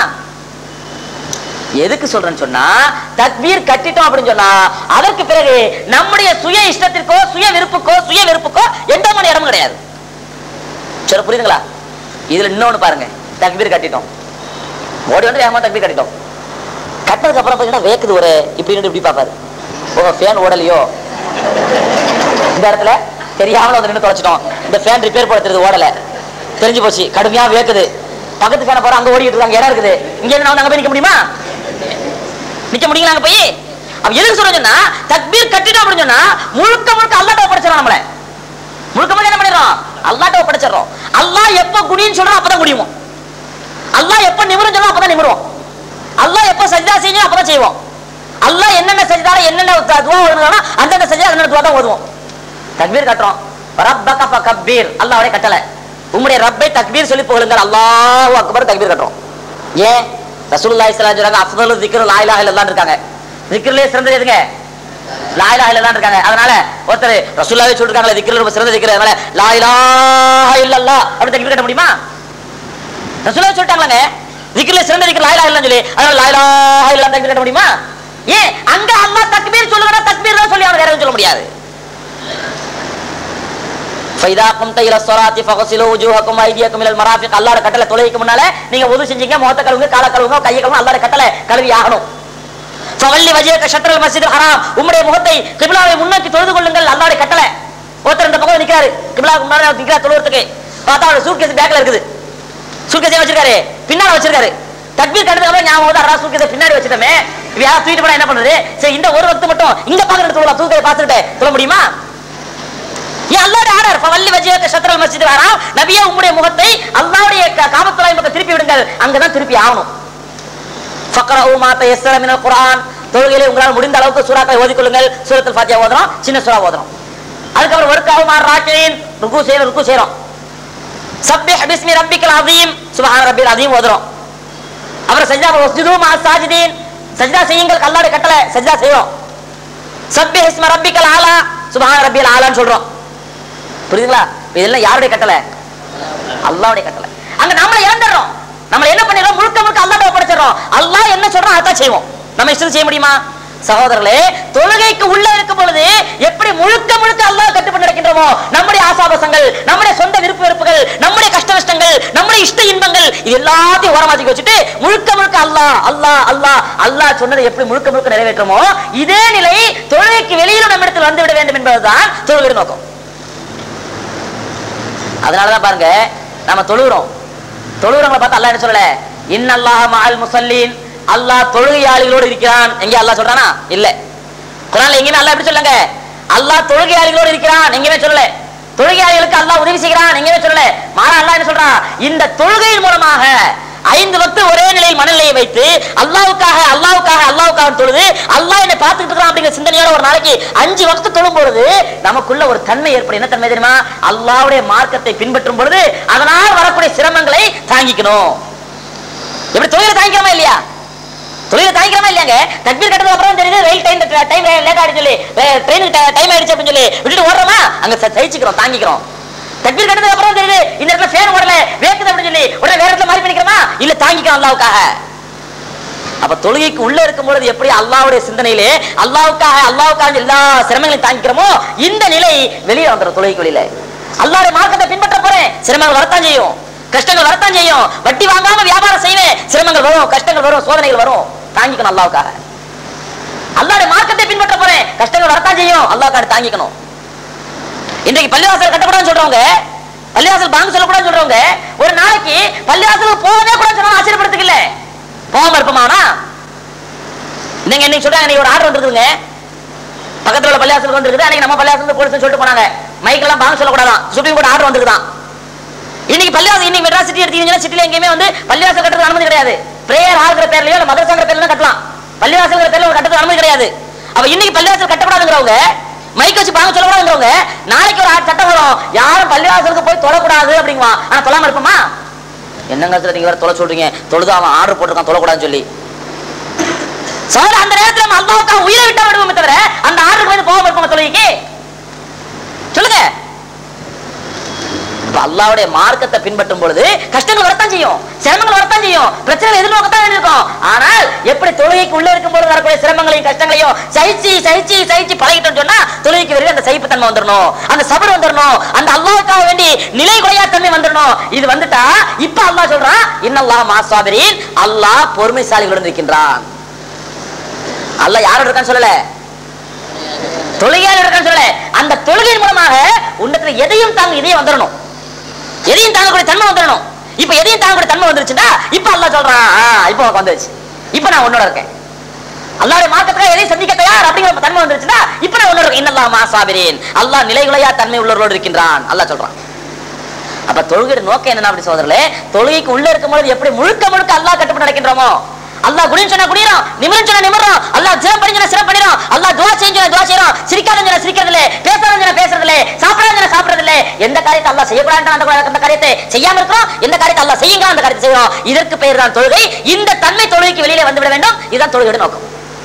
எதுக்கு சொல்றேன்னு சொன்னா தக்பீர் கட்டிட்டோம் அப்படின்னு சொன்னா அதற்கு பிறகு நம்முடைய சுய இஷ்டத்திற்கோ சுய விருப்புக்கோ சுய வெறுப்புக்கோ எந்த மணி இடமும் கிடையாது சரி புரியுதுங்களா இதுல இன்னொன்னு பாருங்க தக்பீர் கட்டிட்டோம் ஓடி வந்து வேகமா தக்பீர் கட்டிட்டோம் கட்டினதுக்கு அப்புறம் பார்த்தீங்கன்னா வேக்குது ஒரு இப்படி நின்று இப்படி பார்ப்பாரு ஓ ஃபேன் ஓடலையோ இந்த இடத்துல தெரியாமல வந்து நின்று தொலைச்சிட்டோம் இந்த ஃபேன் ரிப்பேர் படுத்துறது ஓடல தெரிஞ்சு போச்சு கடுமையா வேக்குது பக்கத்து ஃபேனை போற அங்க ஓடிட்டு இருக்காங்க இடம் இருக்குது இங்க இருந்து நான் அங்க போய் நிக்க முடியுமா நிக்க முடியுங்களா அங்க போய் அப்ப எதுக்கு சொல்றேன்னா தக்பீர் கட்டிட்டோம் அப்படின்னு சொன்னா முழுக்க முழுக்க அல்லாட்ட ஒப்படைச்சிடறோம் நம்மள முழுக்க முழுக்க என்ன பண்ணிடுறோம் அல்லாட்ட ஒப்படைச்சிடறோம் அல்லாஹ் எப்ப குடின்னு சொல்றோம் அப்பதான் குடியுமோ அல்லாஹ் எப்ப நிமிரும் சொல்றோம் அப்பதான் நிமிருவோம் அல்லாஹ் எப்ப சஜ்தா செய்யணும் அப்பதான் செய்வோம் அல்லாஹ் என்னென்ன சஜ்தால என்னென்ன த- துவா ஓதுனானோ அந்தந்த சஜ்தா அந்தந்த துவா தான் ஓதுவோம் தக்பீர் கட்டுறோம் ரப்பக ஃபகப்பீர் அல்லாஹ்வுடைய கட்டளை உம்முடைய ரப்பை தக்பீர் சொல்லி புகழுங்கள் அல்லாஹ் அக்பர் தக்பீர் கட்டுறோம் ஏன் ரசூலுல்லாஹி ஸல்லல்லாஹு அலைஹி வஸல்லம் அஃதலு திக்ரு லா இலாஹ இல்லல்லாஹ் இருக்காங்க திக்ரிலே சிறந்தது எதுங்க லா இலாஹ இல்லல்லாஹ் இருக்காங்க அதனால ஒருத்தர் ரசூலுல்லாஹி சொல்லிருக்காங்களே திக்ரில் ரொம்ப சிறந்த திக்ரு அதனால லா இலாஹ இல்லல்லாஹ் அப்படி தக்பீர் கட்ட முடியுமா ரசூலுல்லாஹி சொல்லிட்டாங்களாங்க திக்ரில சிறந்த திக்ரு லா இலாஹ இல்லல்லாஹ் சொல்லி அதனால லா இலாஹ இல்லல்லாஹ் தக்பீர் கட்ட முடியுமா ஏன் அங்க அல்லாஹ் தக்பீர் சொல்லுங்கனா தக்பீர் தான் சொல்லி அவன் வேற எதுவும் சொல்ல முடியாது ஃபைதா கும்த இல ஸலாத்தி ஃபக்ஸிலு wujuhakum aydiyakum ila al-marafiq அல்லாஹ்வோட கட்டளை தொலைக்கு முன்னால நீங்க wudu செஞ்சீங்க முகத்தை கழுவுங்க காலை கழுவுங்க கையை கழுவுங்க அல்லாஹ்வோட கட்டளை கழுவி ஆகணும் ஃபவல்லி வஜஹக ஷத்ரல் மஸ்ஜிதுல் ஹராம் உம்முடைய முகத்தை கிப்லாவை முன்னோக்கி தொழுது கொள்ளுங்கள் அல்லாஹ்வுடைய கட்டளை ஒருத்தர் இந்த பக்கம் நிக்கிறாரு கிப்லாவுக்கு முன்னாடி நிக்கிறார் தொழுறதுக்கு பார்த்தா அவரோட சூட்கேஸ் பேக்ல இருக்குது சூட்கேஸ் வச்சிருக்காரு பின்னால வச்சிருக்காரு தக்பீர் கட்டதுக்கு அப்புறம் ஞாபகம் வந்து அரா சூட்கேஸ் பின்னாடி வச்சிட்டோமே இவ யாரா தூக்கிட்டு போனா என்ன பண்றது சரி இந்த ஒரு வக்து மட்டும் இங்க பாக்குறது தொழலாம் தூக்கத்தை பார்த்துட்டு சொல்ல முடியுமா ஏன் அல்லாஹ்வுடைய ஆர்டர் ஃபவல்லி வஜஹக ஷத்ரல் மஸ்ஜிதுல் ஹராம் நபியே உம்முடைய முகத்தை அல்லாஹ்வுடைய காபத்துல்லாஹி பக்கம் திருப்பி விடுங்கள் அங்கதான் திருப்பி ஆகணும் ஃபக்ரஹு மா தயஸ்ஸர மினல் குர்ஆன் தொழுகையிலே உங்களால் முடிந்த அளவுக்கு சூறாக்களை ஓதிக்கொள்ளுங்கள் சூரத்துல் ஃபாத்தியா ஓதுறோம் சின்ன சூறா ஓதுறோம் அதுக்கப்புறம் ஒர்க்காவும் ராக்கியின் ருக்கு செய்யறோம் ருக்கு செய்யறோம் சப்பிஹ் பிஸ்மி ரப்பிக்கல் அதீம் சுப்ஹான ரப்பில் அதீம் ஓதுறோம் அப்புறம் சஜ்தா வஸ்ஜுது மா சாஜிதீன் சஜ்தா செய்யுங்கள் அல்லாஹ்வுடைய கட்டளை சஜ்தா செய்றோம் சப்பிஹ் இஸ்ம ரப்பிக்கல் ஆலா சுப்ஹான ரப்பில் ஆலான்னு சொல்றோம் புரியுதுங்களா இதெல்லாம் யாருடைய கட்டளை அல்லாஹ்வுடைய கட்டளை அங்க நம்மள இழந்துடுறோம் நம்ம என்ன பண்ணிடுறோம் முழுக்க முழுக்க அல்லாஹ்ட்ட ஒப்படைச்சிடுறோம் அல்லாஹ் என்ன சொல்றான் அதான் செய்வோம் நம்ம இஷ்டம் செய்ய முடியுமா சகோதரர்களே தொழுகைக்கு உள்ள இருக்கும் பொழுது எப்படி முழுக்க முழுக்க அல்லாஹ் கட்டுப்பட்டு நடக்கின்றோமோ நம்முடைய ஆசாபாசங்கள் நம்முடைய சொந்த விருப்ப வெறுப்புகள் நம்முடைய கஷ்ட நஷ்டங்கள் நம்முடைய இஷ்ட இன்பங்கள் இது எல்லாத்தையும் ஓரமாத்தி வச்சுட்டு முழுக்க முழுக்க அல்லாஹ் அல்லாஹ் அல்லாஹ் அல்லாஹ் சொன்னதை எப்படி முழுக்க முழுக்க நிறைவேற்றுமோ இதே நிலை தொழுகைக்கு வெளியிலும் நம்மிடத்தில் வந்து விட வேண்டும் என்பதுதான் தொழுகை நோக்கம் அதனாலதான் பாருங்க நம்ம தொழுகிறோம் தொழுகிறவங்களை பார்த்து அல்லாஹ் என்ன சொல்லல இன்னல்லாஹ மஅல் முஸல்லீன் அல்லாஹ் தொழுகையாளிகளோடு இருக்கிறான் எங்க அல்லாஹ் சொல்றானா இல்ல குர்ஆன்ல எங்கேயுமே அல்லாஹ் எப்படி சொல்லுங்க அல்லாஹ் தொழுகையாளிகளோடு இருக்கிறான் எங்கேயுமே சொல்லல தொழுகையாளிகளுக்கு அல்லாஹ் உதவி செய்கிறான் எங்கேயுமே சொல்லல மாறா அல்லாஹ் என்ன சொல்றான் இந்த தொழுகையின் மூலமாக ஐந்து வக்து ஒரே நிலையில் மனநிலையை வைத்து அல்லாவுக்காக அல்லாவுக்காக அல்லாவுக்காக தொழுது அல்லாஹ் என்னை பார்த்துக்கிட்டு இருக்கான் அப்படிங்கிற சிந்தனையோட ஒரு நாளைக்கு அஞ்சு வக்து தொழும் பொழுது நமக்குள்ள ஒரு தன்மை ஏற்படும் என்ன தன்மை தெரியுமா அல்லாஹ்வுடைய மார்க்கத்தை பின்பற்றும் பொழுது அதனால் வரக்கூடிய சிரமங்களை தாங்கிக்கணும் எப்படி தொழிலை தாங்கிக்கிறோமா இல்லையா தொழிலை தாங்கிக்கிறோமா இல்லையாங்க தக்பீர் கட்டதுக்கு அப்புறம் தெரியுது ரயில் டைம் டைம் லேட் ஆயிடுச்சு சொல்லி ட்ரெயினுக்கு டைம் ஆயிடுச்சு அப்படின்னு சொல்லி விட்டுட்டு ஓடுறோமா அங்க ச- சகிச்சுக்கிறோம் தாங்கிக்கிறோம் தக்பீர் கட்டதுக்கு அப்புறம் தெரியுது இந்த இடத்துல ஃபேன் ஓடல வேக்குது அப்படின்னு சொல்லி உடனே வேற இடத்துல மாறி பண்ணிக்கிறோமா இல்ல தாங்கிக்கிறோம் அல்லாவுக்காக அப்ப தொழுகைக்கு உள்ள இருக்கும் பொழுது எப்படி அல்லாவுடைய சிந்தனையிலே அல்லாவுக்காக அல்லாவுக்காக எல்லா சிரமங்களையும் தாங்கிக்கிறோமோ இந்த நிலை வெளியே வந்துடும் தொழுகைக்கு வெளியில அல்லாவுடைய மார்க்கத்தை பின்பற்ற போறேன் சிரமங்கள் வரத்தான் செய்யும் கஷ்டங்கள் வரத்தான் செய்யும் வட்டி வாங்காம வியாபாரம் செய்வேன் சிரமங்கள் வரும் கஷ்டங்கள் வரும் சோதனைகள் வரும் தாங்கிக்கணும் அல்லாவுக்காக அல்லாவுடைய மார்க்கத்தை பின்பற்ற போறேன் கஷ்டங்கள் வரத்தான் செய்யும் அல்லாவுக்காக தாங்கிக்கணும் இன்றைக்கு பள்ளிவாசல் கட்டக்கூடாதுன்னு சொல்றவங்க பள்ளிவாசல் பாங்கு சொல்லக்கூடாதுன்னு சொல்றவங்க ஒரு நாளைக்கு பள்ளிவாசலுக்கு போகவே கூட சொன்னா ஆச்சரியப்படுத்துக்கு இல்ல போகாம இருப்போமானா நீங்க இன்னைக்கு சொல்றாங்க இன்னைக்கு ஒரு ஆர்டர் வந்துருக்குங்க பக்கத்துல உள்ள பள்ளிவாசலுக்கு வந்துருக்குது அன்னைக்கு நம்ம பள்ளிவாசலுக்கு போலீஸ் சொல்லிட்டு போனாங்க மைக்கெல்லாம் பாங்க சொல்லக்கூடாதான் சுப்ரீம் கோர்ட் ஆர்டர் வந்துருக்குதான் இன்னைக்கு பள்ளிவாசல் இன்னைக்கு மெட்ராஸ் சிட்டி எடுத்தீங்கன்னா சிட்டில எங்கேயுமே வந்து பள்ளிவாசல் கட்டுறது அனுமதி கிடையாது பிரேயர் ஹால்ங்கிற பேர்லயோ இல்ல மதரசாங்கிற பேர்ல கட்டலாம் பள்ளிவாசல்ங்கிற பேர்ல ஒரு கட்டுறது அனுமதி கிடையாது அப்ப இன்னைக்கு பள்ளிவாசல் கட்டக்கூடாதுங்கிறவங்க மைக் வச்சு பாங்க சொல்லக்கூடாதுங்கிறவங்க நாளைக்கு ஒரு ஆ- சட்டம் வரும் யாரும் பள்ளிவாசலுக்கு போய் தொழக்கூடாது அப்படிங்குவான் ஆனா தொழாம இருப்போமா என்னங்க சார் நீங்க வேற தொலை சொல்றீங்க தொழுது அவன் ஆர்டர் போட்டிருக்கான் தொழக்கூடாதுன்னு சொல்லி சார் அந்த நேரத்துல நம்ம அல்லாவுக்காக உயிரை விட்டா விடுவோமே தவிர அந்த ஆர்டருக்கு வந்து போகாம இருப்போம் தொழுகைக்கு சொல்லுங்க இப்ப அல்லாவுடைய மார்க்கத்தை பின்பற்றும் பொழுது கஷ்டங்கள் வரத்தான் செய்யும் சிரமங்கள் வரத்தான் செய்யும் பிரச்சனைகள் எதிர்நோக்கத்தான் இருக்கும் ஆனால் எப்படி தொழுகைக்கு உள்ள இருக்கும் பொழுது வரக்கூடிய சிரமங்களையும் கஷ்டங்களையும் சகிச்சு சகிச்சு சகிச்சு பழகிட்டோம் சொன்னா தொழுகைக்கு வெளியே அந்த சகிப்பு தன்மை வந்துடணும் அந்த சபர் வந்துடணும் அந்த அல்லாவுக்காக வேண்டி நிலை குறையா தன்மை வந்துடணும் இது வந்துட்டா இப்ப அல்லாஹ் சொல்றான் இன்னல்லாஹ் மாசாபிரின் அல்லாஹ் பொறுமைசாலிகளுடன் இருக்கின்றான் அல்லாஹ் யாரோட இருக்கான்னு சொல்லல தொழுகையாளர் இருக்கான்னு சொல்லல அந்த தொழுகையின் மூலமாக உன்னத்துல எதையும் தாங்க இதையும் வந்துடணும் எதையும் தாங்கக்கூடிய தன்மை வந்துடணும் இப்ப எதையும் தாங்கக்கூடிய தன்மை வந்துருச்சுன்னா இப்ப அல்லாஹ் சொல்றான் ஆ, இப்ப உனக்கு வந்துருச்சு இப்ப நான் உன்னோட இருக்கேன் அல்லாஹ்வுடைய மார்க்கத்துக்காக எதையும் சந்திக்க தயார் அப்படிங்கிற தன்மை வந்துருச்சுன்னா இப்ப நான் உன்னோட இருக்கேன் இன்னல்லாஹ் மாசாபிரேன் அல்லாஹ் நிலைகுலையா தன்மை உள்ளவர்களோடு இருக்கின்றான் அல்லாஹ் சொல்றான் அப்ப தொழுகையோட நோக்கம் என்ன அப்படி சோதரர்களே தொழுகைக்கு உள்ள இருக்கும் பொழுது எப்படி முழுக்க முழுக்க அல்லாஹ் கட்டுப்பட்டு நடக்கின்றோமோ அல்லாஹ் குடின்னு சொன்னா குடிறோம் நிமிரம் சொன்னா நிமிரம் அல்லாஹ் சிரம் பண்ணி சொன்னா சிரம் பண்ணிடும் அல்லாஹ் துவா செய்ய சொன்னா துவா செய்யறோம் சிரிக்காத சொன்னா சிரிக்கிறது இல்ல பேசாத சொன்னா பேசுறது இல்ல சாப்பிடாத சொன்னா சாப்பிடுறது இல்ல எந்த காரியத்தை அல்லாஹ் செய்யக்கூடாது அந்த அந்த காரியத்தை செய்யாம இருக்கிறோம் எந்த காரியத்தை அல்லாஹ் செய்யுங்க அந்த காரியத்தை செய்யறோம் இதற்கு பெயர் தான் தொழுகை இந்த தன்மை தொழுகைக்கு வெளியிலே வந்து விட வேண்டும் இதுதான் தொழுகையோட நோக்கம்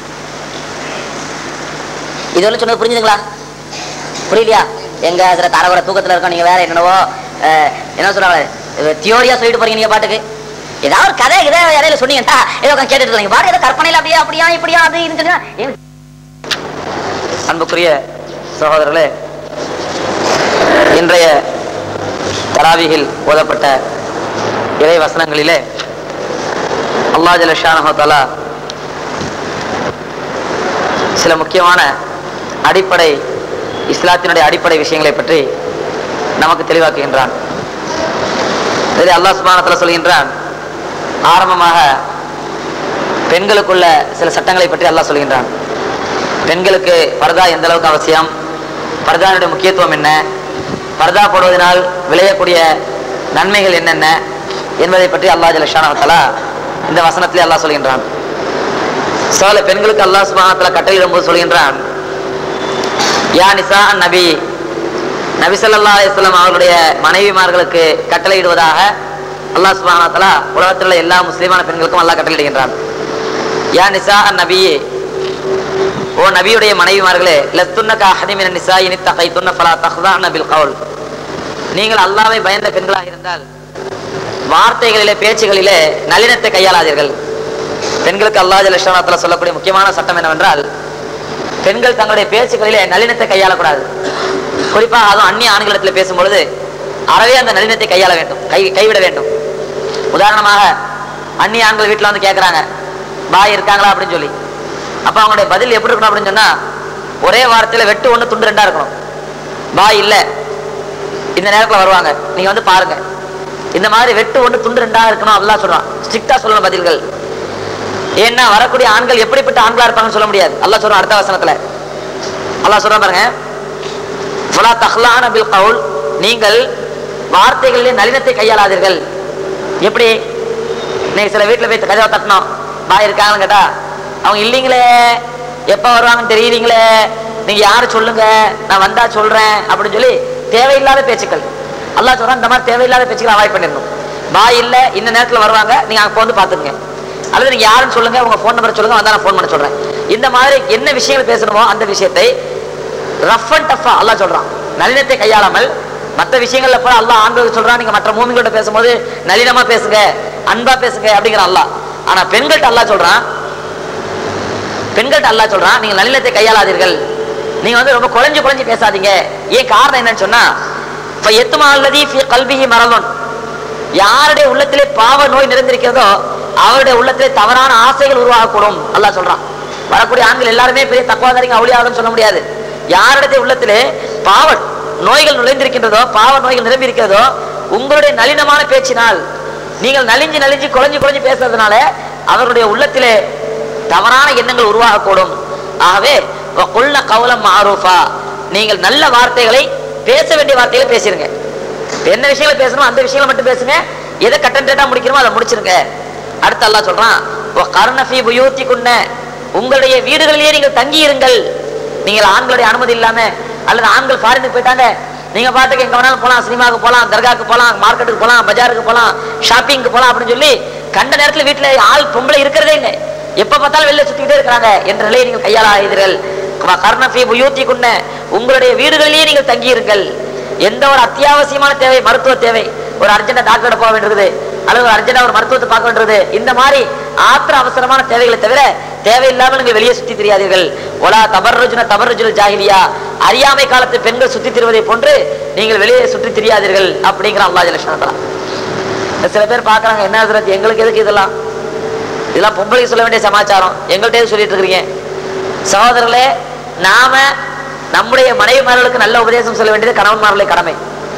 இதுவரை சொன்னது புரிஞ்சுதுங்களா புரியலையா எங்க சில தரவர தூக்கத்துல இருக்கோம் நீங்க வேற என்னவோ அஹ், என்ன சொல்றாங்க தியோரியா சொல்லிட்டு போறீங்க நீங்க பாட்டுக்கு ஏதாவது ஒரு கதை இதை இடையில சொன்னீங்கன்னா ஏதோ உட்கார்ந்து கேட்டுட்டு இருக்கீங்க பாட்டு ஏதோ கற்பனையில அப்படியா அப்படியா இப்படியா அது இதுன்னு சொன்னா ஏன் அன்புக்குரிய சகோதரர்களே இன்றைய தராவிகில் ஓதப்பட்ட இறை வசனங்களிலே அல்லாஹ் ஜலஷானஹு தஆலா சில முக்கியமான அடிப்படை இஸ்லாத்தினுடைய அடிப்படை விஷயங்களை பற்றி நமக்கு தெளிவாக்குகின்றான் இதில் அல்லாஹ் சுபானத்தில் சொல்கின்றான் ஆரம்பமாக பெண்களுக்குள்ள சில சட்டங்களை பற்றி அல்லாஹ் சொல்கின்றான் பெண்களுக்கு பர்தா எந்த அளவுக்கு அவசியம் பர்தானுடைய முக்கியத்துவம் என்ன பர்தா போடுவதனால் விளையக்கூடிய நன்மைகள் என்னென்ன என்பதை பற்றி அல்லாஹ் ஜலஷானவத்தலா இந்த வசனத்திலே அல்லாஹ் சொல்கின்றான் சோழ பெண்களுக்கு அல்லாஹ் சுபானத்தில் கட்டளையிடும் போது சொல்கின்றான் யா நிசா நபி நபிசல்லா அலிஸ்லாம் அவர்களுடைய மனைவிமார்களுக்கு கட்டளையிடுவதாக அல்லாஹ் சுப்ஹானஹு வ தஆலா உலகத்தில் உள்ள எல்லா முஸ்லிமான பெண்களுக்கும் அல்லாஹ் கட்டளையிடுகின்றான் யா நிசா நபியே ஓ நபியுடைய மனைவிமார்களே லஸ்துன்ன காஹதிமின நிசா இனி தகைத்துன்ன ஃபலா தஹ்தான பில் கவுல் நீங்கள் அல்லாஹ்வை பயந்த பெண்களாக இருந்தால் வார்த்தைகளிலே பேச்சுகளிலே நளினத்தை கையாளாதீர்கள் பெண்களுக்கு அல்லாஹ் ஜலஷானத்தில் சொல்லக்கூடிய முக்கியமான சட்டம் என்னவென்றால் பெண்கள் தங்களுடைய பேச்சுகளிலே நளினத்தை கையாளக்கூடாது குறிப்பாக அதுவும் அந்நிய ஆண்களிடத்தில் பேசும்பொழுது அறவே அந்த நளினத்தை கையாள வேண்டும் கை கைவிட வேண்டும் உதாரணமாக அந்நிய ஆண்கள் வீட்டில் வந்து கேட்குறாங்க பாய் இருக்காங்களா அப்படின்னு சொல்லி அப்போ அவங்களுடைய பதில் எப்படி இருக்கணும் அப்படின்னு சொன்னா ஒரே வார்த்தையில வெட்டு ஒன்று துண்டு ரெண்டா இருக்கணும் பாய் இல்லை இந்த நேரத்தில் வருவாங்க நீங்க வந்து பாருங்க இந்த மாதிரி வெட்டு ஒன்று துண்டு ரெண்டா இருக்கணும் அல்லாஹ் சொல்றான் ஸ்ட்ரிக்டா சொல்லணும் பதில்கள் ஏன்னா வரக்கூடிய ஆண்கள் எப்படிப்பட்ட ஆண்களா இருப்பாங்கன்னு சொல்ல முடியாது அல்லாஹ் சொல்றான் அடுத்த வசனத்துல அல்லாஹ் சொல்றான் பாருங்க ஃபலா தஹ்லான பில் கவுல் நீங்கள் வார்த்தைகளிலே நளினத்தை கையாளாதீர்கள் எப்படி இன்னைக்கு சில வீட்டில் போய் கதவை தட்டணும் பாய் இருக்காங்கன்னு கேட்டா அவங்க இல்லைங்களே எப்போ வருவாங்கன்னு தெரியுறீங்களே நீங்க யாரு சொல்லுங்க நான் வந்தா சொல்றேன் அப்படின்னு சொல்லி தேவையில்லாத பேச்சுக்கள் அல்லாஹ் சொல்றான் இந்த மாதிரி தேவையில்லாத பேச்சுக்களை அவாய்ட் பண்ணிடணும் பாய் இல்லை இந்த நேரத்தில் வருவாங்க நீங்க அங்கே வந்து பார்த்துங்க அல்லது நீங்க யாருன்னு சொல்லுங்க உங்க ஃபோன் நம்பர் சொல்லுங்க வந்தா நான் ஃபோன் பண்ண சொல்றேன் இந்த மாதிரி என்ன விஷயங்கள் பேசணுமோ அந்த விஷயத்தை ரஃப் அண்ட் டஃபா அல்லாஹ் சொல்றான் நளினத்தை கையாளாமல் மற்ற விஷயங்கள்ல போல அல்லாஹ் ஆண்களுக்கு சொல்றான் நீங்க மற்ற மூமிகளோட பேசும்போது நளினமா பேசுங்க அன்பா பேசுங்க அப்படிங்கிற அல்லாஹ் ஆனா பெண்கள்ட்ட அல்லாஹ் சொல்றான் பெண்கள்ட்ட அல்லாஹ் சொல்றான் நீங்க நளினத்தை கையாளாதீர்கள் நீங்க வந்து ரொம்ப குழஞ்சு குழஞ்சு பேசாதீங்க ஏன் காரணம் என்னன்னு சொன்னா எத்துமா அல்லதி ஃபி கல்பிஹி மரலோன் யாருடைய உள்ளத்திலே பாவ நோய் நிறைந்திருக்கிறதோ அவருடைய உள்ளத்திலே தவறான ஆசைகள் உருவாகக்கூடும் அல்லாஹ் சொல்றான் வரக்கூடிய ஆண்கள் எல்லாருமே பெரிய தக்குவாதாரிங்க அவளியாகன்னு சொல்ல முடியாது யாருடைய உள்ளத்திலே பாவ நோய்கள் நுழைந்திருக்கின்றதோ பாவ நோய்கள் நிரம்பி இருக்கிறதோ உங்களுடைய நளினமான பேச்சினால் நீங்கள் நலிஞ்சு நலிஞ்சு குழஞ்சு குழஞ்சு பேசுறதுனால அவருடைய உள்ளத்திலே தவறான எண்ணங்கள் உருவாகக்கூடும் ஆகவே கொள்ள கவலம் மாரூஃபா நீங்கள் நல்ல வார்த்தைகளை பேச வேண்டிய வார்த்தைகளை பேசிருங்க என்ன விஷயங்களை பேசணுமோ அந்த விஷயங்களை மட்டும் பேசுங்க எதை கட்டன்டா முடிக்கணுமோ அதை முடிச்சிருங்க அடுத்து அல்லாஹ் சொல்றான் கர்ணஃபி புயூத்தி குன்ன உங்களுடைய வீடுகளிலேயே நீங்கள் தங்கி இருங்கள் நீங்கள் ஆண்களுடைய அனுமதி இல்லாம அல்லது ஆண்கள் ஃபாரினுக்கு போயிட்டாங்க நீங்க பாட்டுக்கு எங்க வேணாலும் போலாம் சினிமாவுக்கு போலாம் தர்காக்கு போலாம் மார்க்கெட்டுக்கு போலாம் பஜாருக்கு போலாம் ஷாப்பிங்க்கு போலாம் அப்படின்னு சொல்லி கண்ட நேரத்துல வீட்டுல ஆள் பொம்பளை இருக்கிறதே இல்லை எப்ப பார்த்தாலும் வெளில சுத்திக்கிட்டே இருக்கிறாங்க என்ற நிலையை நீங்கள் கையாளாதீர்கள் கர்ணஃபி புயூத்தி குன்ன உங்களுடைய வீடுகளிலேயே நீங்கள் தங்கி இருங்கள் எந்த ஒரு அத்தியாவசியமான தேவை மருத்துவ தேவை ஒரு அர்ஜென்டா டாக்டர் போக வேண்டியது அல்லது ஒரு அர்ஜென்டா ஒரு மருத்துவத்தை பார்க்க வேண்டியது இந்த மாதிரி ஆத்திர அவசரமான தேவைகளை தவிர தேவையில்லாமல் நீங்கள் வெளியே சுத்தி தெரியாதீர்கள் ஒலா தபர்ருஜுன தபர்ருஜுல் ஜாகிலியா அறியாமை காலத்து பெண்கள் சுத்தி திரிவதை போன்று நீங்கள் வெளியே சுற்றி தெரியாதீர்கள் அப்படிங்கிற அல்லா ஜலட்சணத்தலா சில பேர் பார்க்கறாங்க என்ன ஹசரத் எங்களுக்கு எதுக்கு இதெல்லாம் இதெல்லாம் பொம்பளைக்கு சொல்ல வேண்டிய சமாச்சாரம் எங்கள்கிட்ட எதுக்கு சொல்லிட்டு இருக்கிறீங்க சகோதரர்களே நாம நம்முடைய மனைவிமார்களுக்கு நல்ல உபதேசம் சொல்ல வேண்டியது கணவன்மார்களுடைய கடமை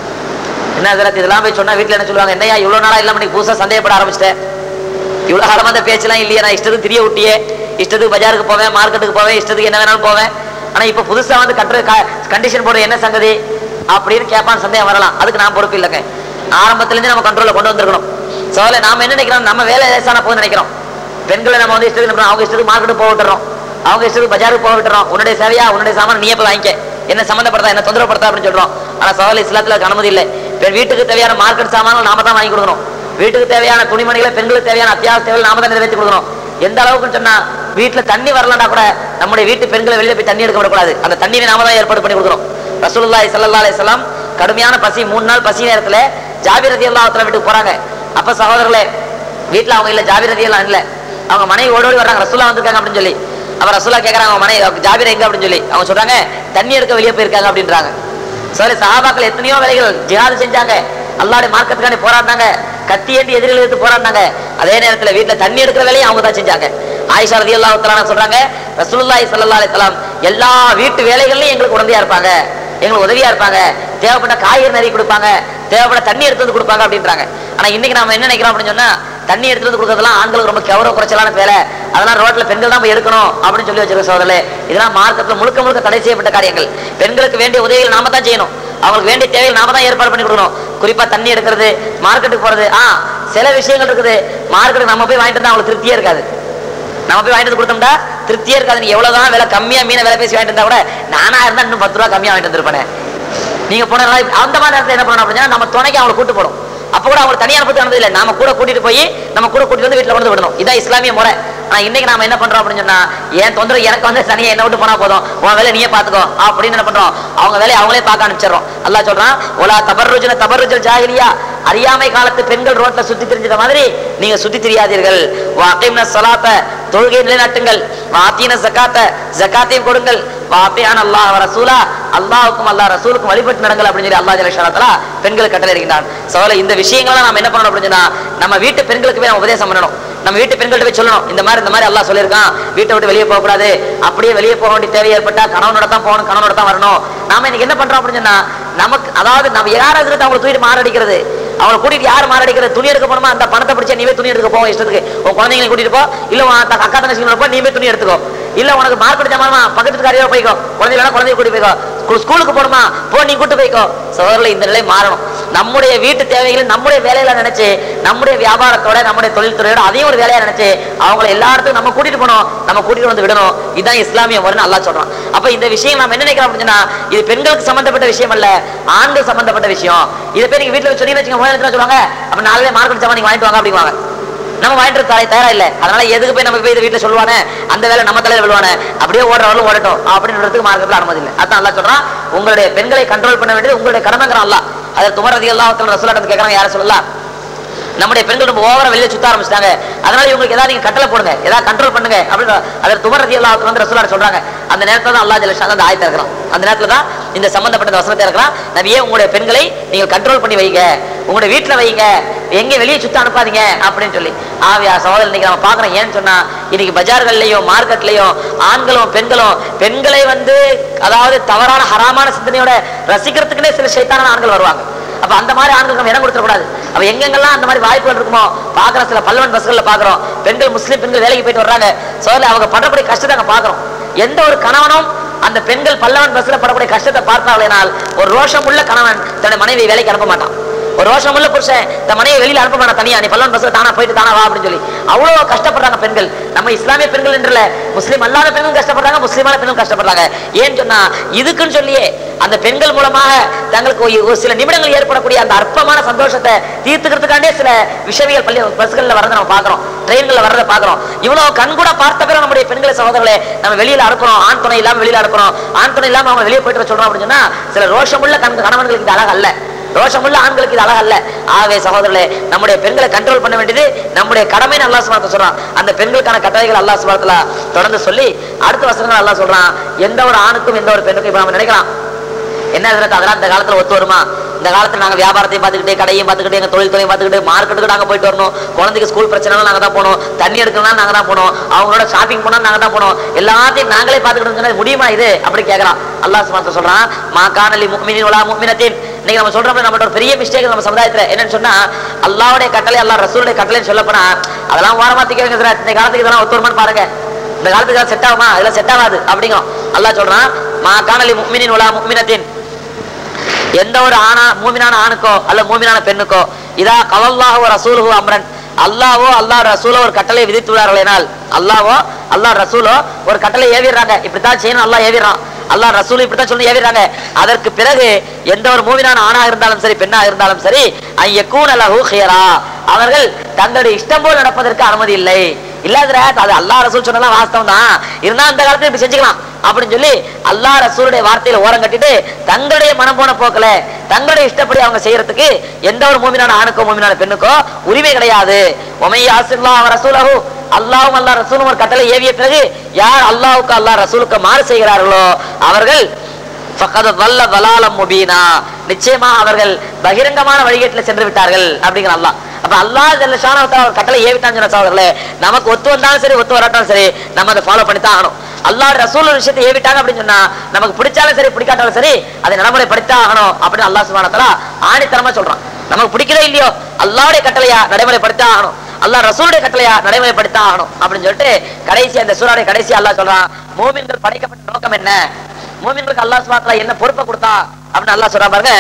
என்ன ஹசரத் இதெல்லாம் போய் சொன்னா வீட்டுல என்ன சொல்லுவாங்க என்னையா இவ்வளவு நாளா இல்லாம நீ புதுசா சந்தேகப்பட ஆரம்பிச்சிட்டேன் இவ்வளவு காலமா அந்த பேச்செல்லாம் இல்லையே நான் இஷ்டத்துக்கு திரிய விட்டியே இஷ்டத்துக்கு பஜாருக்கு போவேன் மார்க்கெட்டுக்கு போவேன் இஷ்டத்துக்கு என்ன வேணாலும் போவேன் ஆனா இப்ப புதுசா வந்து கட்டுற கண்டிஷன் போடுற என்ன சங்கதி அப்படின்னு கேட்பான்னு சந்தேகம் வரலாம் அதுக்கு நான் பொறுப்பு இல்லைங்க ஆரம்பத்துல இருந்து நம்ம கண்ட்ரோல்ல கொண்டு வந்திருக்கணும் சோல நாம என்ன நினைக்கிறோம் நம்ம வேலை லேசான போகுது நினைக்கிறோம் பெண்களை நம்ம வந்து இஷ்டத்துக்கு நினைக்கிறோம். அவங்க இஷ்டத்துக்கு மார்க்கெட்டு போக விட்டுறோம் அவங்க இஷ்டத்துக்கு பஜாருக்கு போக விட்டுறோம் உன்னுடைய சேவையா உன்னுடைய சாமான நீயே போய் வாங்கிக்க என்ன சம்மந்தப்படுத்தா என்ன தொந்தரப்படுத்தா அப்படின்னு சொல்றோம் ஆனா சவால் இஸ்லாத்துல அதுக்கு அனுமதி இல்லை பெண் வீட்டுக்கு தேவையான மார்க்கெட் சாமான்கள் நாம தான் வாங்கி கொடுக்கணும் வீட்டுக்கு தேவையான துணிமணிகளை பெண்களுக்கு தேவையான அத்தியாவசிய தேவைகள் நாம தான் நிறைவேற்றி கொடுக்கணும் எந்த அளவுக்குன்னு சொன்னா வீட்டுல தண்ணி வரலன்னா கூட நம்முடைய வீட்டு பெண்களை வெளியில போய் தண்ணி எடுக்க விடக்கூடாது அந்த தண்ணீரை நாம தான் ஏற்பாடு பண்ணி கொடுக்கணும் ரசூலுல்லாஹி ஸல்லல்லாஹு அலைஹி வஸல்லம் கடுமையான பசி மூணு நாள் பசி நேரத்துல ஜாபிர் ரதியல்லாஹு தஆலா வீட்டுக்கு போறாங்க அப்ப சகோதரர்களே வீட்டுல அவங்க இல்ல ஜாபிர் ரதியல்லாஹு இல்ல அவங்க மனைவி ஓடி ஓடி வர்றாங்க ரசூலா வந்திருக்காங்க அப்படின்னு சொல்லி அப்ப ரசூலா கேக்குறாங்க அவங்க மனைவி ஜாபிர் எங்க அப்படின்னு சொல்லி அவங்க சொல்றாங்க தண்ணி எடுக்க வெளியே போயிருக்காங்க அப்படின்றாங்க சரி சஹாபாக்கள் எத்தனையோ வேலைகள் ஜிஹாது செஞ்சாங்க அல்லாஹ்வுடைய மார்க்கத்துக்காண்டி போராடினாங்க கத்தி ஏந்தி எதிரில் எடுத்து போராடினாங்க அதே நேரத்துல வீட்டுல தண்ணி எடுக்கிற வேலையும் அவங்க தான் செஞ்சாங்க ஆயிஷா ரதியல்லாஹு தஆலா சொல்றாங்க ரசூலுல்லாஹி ஸல்லல்லாஹு அலைஹி வஸல்லம் எல்லா வீட்டு வேலைகள்லயும் எங்களுக்கு உடந்தையா இருப்பாங்க எங்களுக்கு உதவியா இருப்பாங்க தேவைப்பட்ட காய்கறி நிறைய கொடுப்பாங்க தேவைப்பட்ட தண்ணி எடுத்து வந்து கொடுப்பாங்க அப்படின்றாங்க ஆனா இன்னைக்கு நாம என்ன நினைக்கிறோம் அப்படின்னு சொன்னா தண்ணி எடுத்து வந்து கொடுக்கறதெல்லாம் ஆண்களுக்கு ரொம்ப கௌரவ குறைச்சலான வேலை அதெல்லாம் ரோட்ல பெண்கள் தான் போய் எடுக்கணும் அப்படின்னு சொல்லி வச்சிருக்க சோதரே இதெல்லாம் மார்க்கத்துல முழுக்க முழுக்க தடை செய்யப்பட்ட காரியங்கள் பெண்களுக்கு வேண்டிய உதவிகள் நாம தான் செய்யணும் அவங்களுக்கு வேண்டிய தேவைகள் நாம தான் ஏற்பாடு பண்ணி கொடுக்கணும் குறிப்பா தண்ணி எடுக்கிறது மார்க்கெட்டுக்கு போறது ஆ சில விஷயங்கள் இருக்குது மார்க்கெட்டுக்கு நம்ம போய் வாங்கிட்டு வந்தா அவங்களுக்கு திருப்தியே இருக்காது நம்ம போய் வாங்கிட்டு வந்து கொடுத்தோம்டா திருப்தியே இருக்காது நீ எவ்வளவுதான் விலை கம்மியா மீனை விலை பேசி வாங்கிட்டு இருந்தா கூட நானா இருந்தா இன்னும் பத்து ரூபா கம்மியா வாங்கிட்டு வந்திருப்பேன் நீங்க போன அந்த மாதிரி நேரத்துல என்ன பண்ணணும் அப்படின்னா நம்ம துணைக்கு அவங்களை கூட்டு போடும் அப்ப கூட அவங்களை தனியா அனுப்பி அனுப்பது இல்லை நாம கூட கூட்டிட்டு போய் நம்ம கூட கூட்டிட்டு வந்து வீட்டுல கொண்டு வந்து விடணும் இதான் இஸ்லாமிய முறை ஆனா இன்னைக்கு நாம என்ன பண்றோம் அப்படின்னு சொன்னா என் தொந்தரவு எனக்கு வந்து தனியா என்ன விட்டு போனா போதும் உன் வேலையை நீயே பாத்துக்கோ அப்படின்னு என்ன பண்றோம் அவங்க வேலையை அவங்களே பார்க்க அனுப்பிச்சிடுறோம் அல்லாஹ் சொல்றான் ஒலா தபர்ருஜன தபர்ருஜல் ஜாகிலியா அறியாமை காலத்து பெண்கள் ரோட்ல சுத்தி திரிஞ்சத மாதிரி நீங்க சுத்தி திரியாதீர்கள் வாக்கிம்ன சலாத்த தொழுகை நிலைநாட்டுங்கள் வாத்தீன ஜக்காத்த ஜக்காத்தையும் கொடுங்கள் வாத்தியான அல்லாஹ் ரசூலா அல்லாஹ்வுக்கும் அல்லாஹ் ரசூலுக்கும் வழிபட்டு நடங்கள் அப்படின்னு சொல்லி அல்லாஹ் ஜலஷாலத்தலா பெண்களுக்கு கட்டளை இருக்கின்றான் சோல இந்த விஷயங்களை நம்ம என்ன பண்ணணும் அப்படின்னு சொன்னா நம்ம வீட்டு பெண்களுக்கு போய் நம்ம உபதேசம் பண்ணணும் நம்ம வீட்டு பெண்கள்ட்ட போய் சொல்லணும் இந்த மாதிரி இந்த மாதிரி அல்லாஹ் சொல்லியிருக்கான் வீட்டை விட்டு வெளியே போக கூடாது அப்படியே வெளியே போக வேண்டிய தேவை ஏற்பட்டா கணவனோட தான் போகணும் கணவனோட தான் வரணும் நாம இன்னைக்கு என்ன பண்றோம் அப்படின்னு சொன்னா நமக்கு அதாவது நம்ம யாராவது அவங்களை தூக்கிட்டு மாரடிக்கிறது அவளை கூட்டிட்டு யார் மாரடிக்கிறது துணி எடுக்க போனோமா அந்த பணத்தை பிடிச்சா நீவே துணி எடுக்க போவோம் இஷ்டத்துக்கு உன் குழந்தைங்களை கூட்டிட்டு போ இல்ல உன் அக்கா அக்கா தங்கச்சிங்களோட போ நீவே துணி எடுத்துக்கோ இல்ல உனக்கு மார்க்கெட் ஜாமான் பக்கத்து காரியோட போய்க்கோ குழந்தைகளோட குழந்தைய கூட்டி போய்க்கோ ஸ்கூ- ஸ்கூலுக்கு போகணுமா போ நீ கூட்டு போய்க்கோ சோதரில் இந்த நிலை மாறணும் நம்முடைய வீட்டு தேவைகளை நம்முடைய வேலையில நினைச்சு நம்முடைய வியாபாரத்தோட நம்முடைய தொழில்துறையோட அதையும் ஒரு வேலையா நினைச்சு அவங்களை எல்லா இடத்துக்கும் நம்ம கூட்டிட்டு போனோம் நம்ம கூட்டிட்டு வந்து விடணும் இதுதான் இஸ்லாமிய முறைன்னு அல்லாஹ் சொல்றான் அப்ப இந்த விஷயம் நம்ம என்ன நினைக்கிறோம் அப்படின்னா இது பெண்களுக்கு சம்பந்தப்பட்ட விஷயம் அல்ல ஆண்கள் சம்பந்தப்பட்ட விஷயம் இதை போய் நீங்க வீட்டுல சொல்லி வச்சுங்க முதல்ல எடுத்துட்டு சொல்லுவாங்க அப்ப நாளையே மார்க்கெட் ஜாமான் நீங்க வாங்கிட்டு வாங்க அப்படிங்குவாங்க நம்ம வாங்கிட்டு இருக்க தயாரா தயாரா இல்ல அதனால எதுக்கு போய் நம்ம போய் இதை வீட்டுல சொல்லுவானே அந்த வேலை நம்ம தலையில விழுவானே அப்படியே ஓடுறவங்களும் ஓடட்டும் அப்படின்றதுக்கு மார்க்கெட்ல அனுமதி இல்லை அதான் அல்லாஹ் சொல்றான் உங்களுடைய பெண்களை கண்ட்ரோல் பண்ண வேண்டியது உங்களுடைய கடமைங்கிறான் அல்லாஹ் அதை துமரதி அல்லாஹ் ரசூலாட்டத்தை கேட்கறாங்க யார சொல்லலாம் நம்முடைய பெண்கள் ரொம்ப ஓவரா வெளியே சுத்த ஆரம்பிச்சிட்டாங்க அதனால இவங்களுக்கு ஏதாவது நீங்க கட்டளை போடுங்க ஏதாவது கண்ட்ரோல் பண்ணுங்க அப்படின்னு அதில் துமர் ரதி அல்லா வந்து ரசூலார் சொல்றாங்க அந்த நேரத்துல தான் அல்லாஹ் ஜலஷா அந்த ஆயத்தை இருக்கிறான் அந்த நேரத்துல தான் இந்த சம்பந்தப்பட்ட இந்த வசனத்தை இருக்கிறான் நபியே உங்களுடைய பெண்களை நீங்கள் கண்ட்ரோல் பண்ணி வைங்க உங்களுடைய வீட்டுல வைங்க எங்க வெளியே சுத்த அனுப்பாதீங்க அப்படின்னு சொல்லி ஆவியா சகோதரர் இன்னைக்கு நம்ம பாக்குறோம் ஏன்னு சொன்னா இன்னைக்கு பஜார்கள்லயும் மார்க்கெட்லயும் ஆண்களும் பெண்களும் பெண்களை வந்து அதாவது தவறான ஹராமான சிந்தனையோட ரசிக்கிறதுக்குன்னே சில சைத்தான ஆண்கள் வருவாங்க அப்ப அந்த மாதிரி ஆண்களுக்கு நம்ம இடம் கொடுத்துடக்கூடாது அப்ப எங்கெங்கெல்லாம் அந்த மாதிரி வாய்ப்புகள் இருக்குமோ பாக்குற சில பல்வன் பஸ்கள்ல பாக்குறோம் பெண்கள் முஸ்லீம் பெண்கள் வேலைக்கு போயிட்டு வர்றாங்க சோதரில் அவங்க படக்கூடிய கஷ்டத்தை அங்க பாக்குறோம் எந்த ஒரு கணவனும் அந்த பெண்கள் பல்லவன் பஸ்ல படக்கூடிய கஷ்டத்தை பார்த்தாலேனால் ஒரு ரோஷம் உள்ள கணவன் தன்னுடைய மனைவி வேலைக்கு அனுப்ப மாட்டான் ஒரு ரோஷம் உள்ள புருஷன் தன் மனைவி வெளியில அனுப்ப மாட்டான் தனியா நீ பல்லவன் பஸ்ல தானா போயிட்டு தானா வா அப்படின்னு சொல்லி அவ்வளவு கஷ்டப்படுறாங்க பெண்கள் நம்ம இஸ்லாமிய பெண்கள் என்றல முஸ்லீம் அல்லாத பெண்கள் கஷ்டப்படுறாங்க முஸ்லீமான பெண்கள் கஷ்டப்படுறாங்க ஏன்னு சொன்னா இதுக்குன்னு சொல்லியே அந்த பெண்கள் மூலமாக தங்களுக்கு ஒரு- ஒரு சில நிமிடங்கள் ஏற்படக்கூடிய அந்த அற்பமான சந்தோஷத்தை தீர்த்துக்கிறதுக்காண்டே சில விஷயங்கள் பள்ளி பஸ்கள்ல வரதை நம்ம பாக்குறோம் ட்ரெயின்கள்ல வரதை பாக்குறோம் இவ்வளவு கண்கூட பார்த்த பிறகு நம்முடைய பெண்களை சகோதரர்களே நம்ம வெளியில அனுப்புறோம் ஆண் துணை இல்லாம வெளியில அனுப்புறோம் ஆண் துணை இல்லாம அவங்க வெளியே போயிட்டு வர சொல்றோம் அப்படின்னு சொன்னா சில ரோஷமுள்ள கண் கணவன்களுக்கு இது அழகு அல்ல ரோஷமுள்ள ஆண்களுக்கு இது அழகு அல்ல ஆகவே சகோதரர்களே நம்முடைய பெண்களை கண்ட்ரோல் பண்ண வேண்டியது நம்முடைய கடமைன்னு அல்லாஹ் சுபாரத்தை சொல்றான் அந்த பெண்களுக்கான கட்டளைகள் அல்லாஹ் சுபாரத்துல தொடர்ந்து சொல்லி அடுத்த வசனங்கள் அல்லாஹ் சொல்றான் எந்த ஒரு ஆணுக்கும் எந்த ஒரு பெண்ணுக்கும் இப்ப நம்ம நினைக்கலாம் என்ன ஹஜ்ரத், அதெல்லாம் இந்த காலத்துல ஒத்து வருமா இந்த காலத்துல நாங்க வியாபாரத்தையும் பார்த்துக்கிட்டே கடையும் பார்த்துக்கிட்டே எங்க தொழில் துறையும் பார்த்துக்கிட்டு மார்க்கெட்டுக்கு நாங்க போயிட்டு வரணும் குழந்தைக்கு ஸ்கூல் பிரச்சனைலாம் நாங்க தான் போனோம் தண்ணி எடுக்கணும் நாங்க தான் போனோம் அவங்களோட ஷாப்பிங் போனா நாங்க தான் போனோம் எல்லாத்தையும் நாங்களே பார்த்துக்கிட்டு சொன்னா முடியுமா இது அப்படி கேட்கறான் அல்லாஹ் சுமாத்த சொல்றான் மா காணலி முக்மினின் உலா முக்மினத்தின் இன்னைக்கு நம்ம சொல்றோம் நம்மளோட ஒரு பெரிய மிஸ்டேக் நம்ம சமுதாயத்துல என்னன்னு சொன்னா அல்லாஹ்வுடைய கட்டளை அல்லாஹ் ரசூலுடைய கட்டளைன்னு சொல்ல போனா அதெல்லாம் ஓரமா திக்கிறங்க இந்த காலத்துக்கு இதெல்லாம் ஒத்து வருமான்னு பாருங்க இந்த காலத்துக்கு அதெல்லாம் செட் ஆகுமா இதெல்லாம் செட் ஆகாது அப்படிங்கிறோம் அல்லாஹ் சொல்றான் மா காணலி முக்மினின் உலா முக்மினத்தின் எந்த ஒரு ஆணா மூமினான ஆணுக்கோ அல்ல மூமினான பெண்ணுக்கோ இதா கவல்லாஹோ ரசூலுஹு அம்ரன் அல்லாஹ்வோ அல்லாஹ் ரசூலோ ஒரு கட்டளை விதித்துள்ளார்களேனால் அல்லாஹ்வோ அல்லாஹ் ரசூலோ ஒரு கட்டளை ஏவிடுறாங்க இப்படித்தான் செய்யணும் அல்லாஹ் ஏவிடுறான் அல்லாஹ் ரசூல் இப்படித்தான் சொல்லி ஏவிடுறாங்க அதற்கு பிறகு எந்த ஒரு மூமினான ஆணா இருந்தாலும் சரி பெண்ணா இருந்தாலும் சரி ஐயக்கூன் அல்லாஹூ ஹியரா அவர்கள் தங்களுடைய இஷ்டம் போல் நடப்பதற்கு அனுமதி இல்லை இல்லாத அது அல்லாஹ் ரசூல் சொன்னலாம் வாஸ்தவம் தான் இருந்தா அந்த காலத்துல இப்படி செஞ்சுக்கலாம் அப்படின்னு சொல்லி அல்லாஹ் ரசூலுடைய வார்த்தையில ஓரம் கட்டிட்டு தங்களுடைய மனம் போன போக்கல தங்களுடைய இஷ்டப்படி அவங்க செய்யறதுக்கு எந்த ஒரு மூமினான ஆணுக்கோ மூமினான பெண்ணுக்கோ உரிமை கிடையாது உமை ஆசில்லா ரசூலஹு அல்லாஹும் அல்லாஹ் ரசூலும் ஒரு கட்டளை ஏவிய பிறகு யார் அல்லாஹ்வுக்கு அல்லாஹ் ரசூலுக்கு மாறு செய்கிறார்களோ அவர்கள் ஃபக்கத் வல்ல வலாலம் முபீனா நிச்சயமா அவர்கள் பகிரங்கமான வழிகேட்டில் சென்று விட்டார்கள் அப்படிங்கிற அல்லாஹ் அப்ப அல்லாஹ் ஜல்லஷான ஒரு கட்டளை ஏவிட்டான்னு சொன்ன சகோதரர்களே நமக்கு ஒத்து வந்தாலும் சரி ஒத்து வராட்டாலும் சரி நம்ம அதை ஃபாலோ பண்ணி தான் ஆகணும் அல்லாஹ் ரசூல் ஒரு விஷயத்தை ஏவிட்டாங்க அப்படின்னு சொன்னா நமக்கு பிடிச்சாலும் சரி பிடிக்காட்டாலும் சரி அதை நடைமுறைப்படுத்தா ஆகணும் அப்படின்னு அல்லாஹ் சுபானத்தலா ஆணித்தரமா சொல்றான் நமக்கு பிடிக்கவே இல்லையோ அல்லாஹ்வுடைய கட்டளையா நடைமுறைப்படுத்தா ஆகணும் அல்லாஹ் ரசூலுடைய கட்டளையா நடைமுறைப்படுத்தா ஆகணும் அப்படின்னு சொல்லிட்டு கடைசி அந்த சூறாவுடைய கடைசி அல்லாஹ் சொல்றான் மூமின்கள் படைக்கப்பட்ட நோக்கம் என்ன மூமின்களுக்கு அல்லாஹ் சுபானத்தலா என்ன பொறுப்பை கொடுத்தா அப்படின்னு அல்லாஹ் சொல்றான் பாருங்க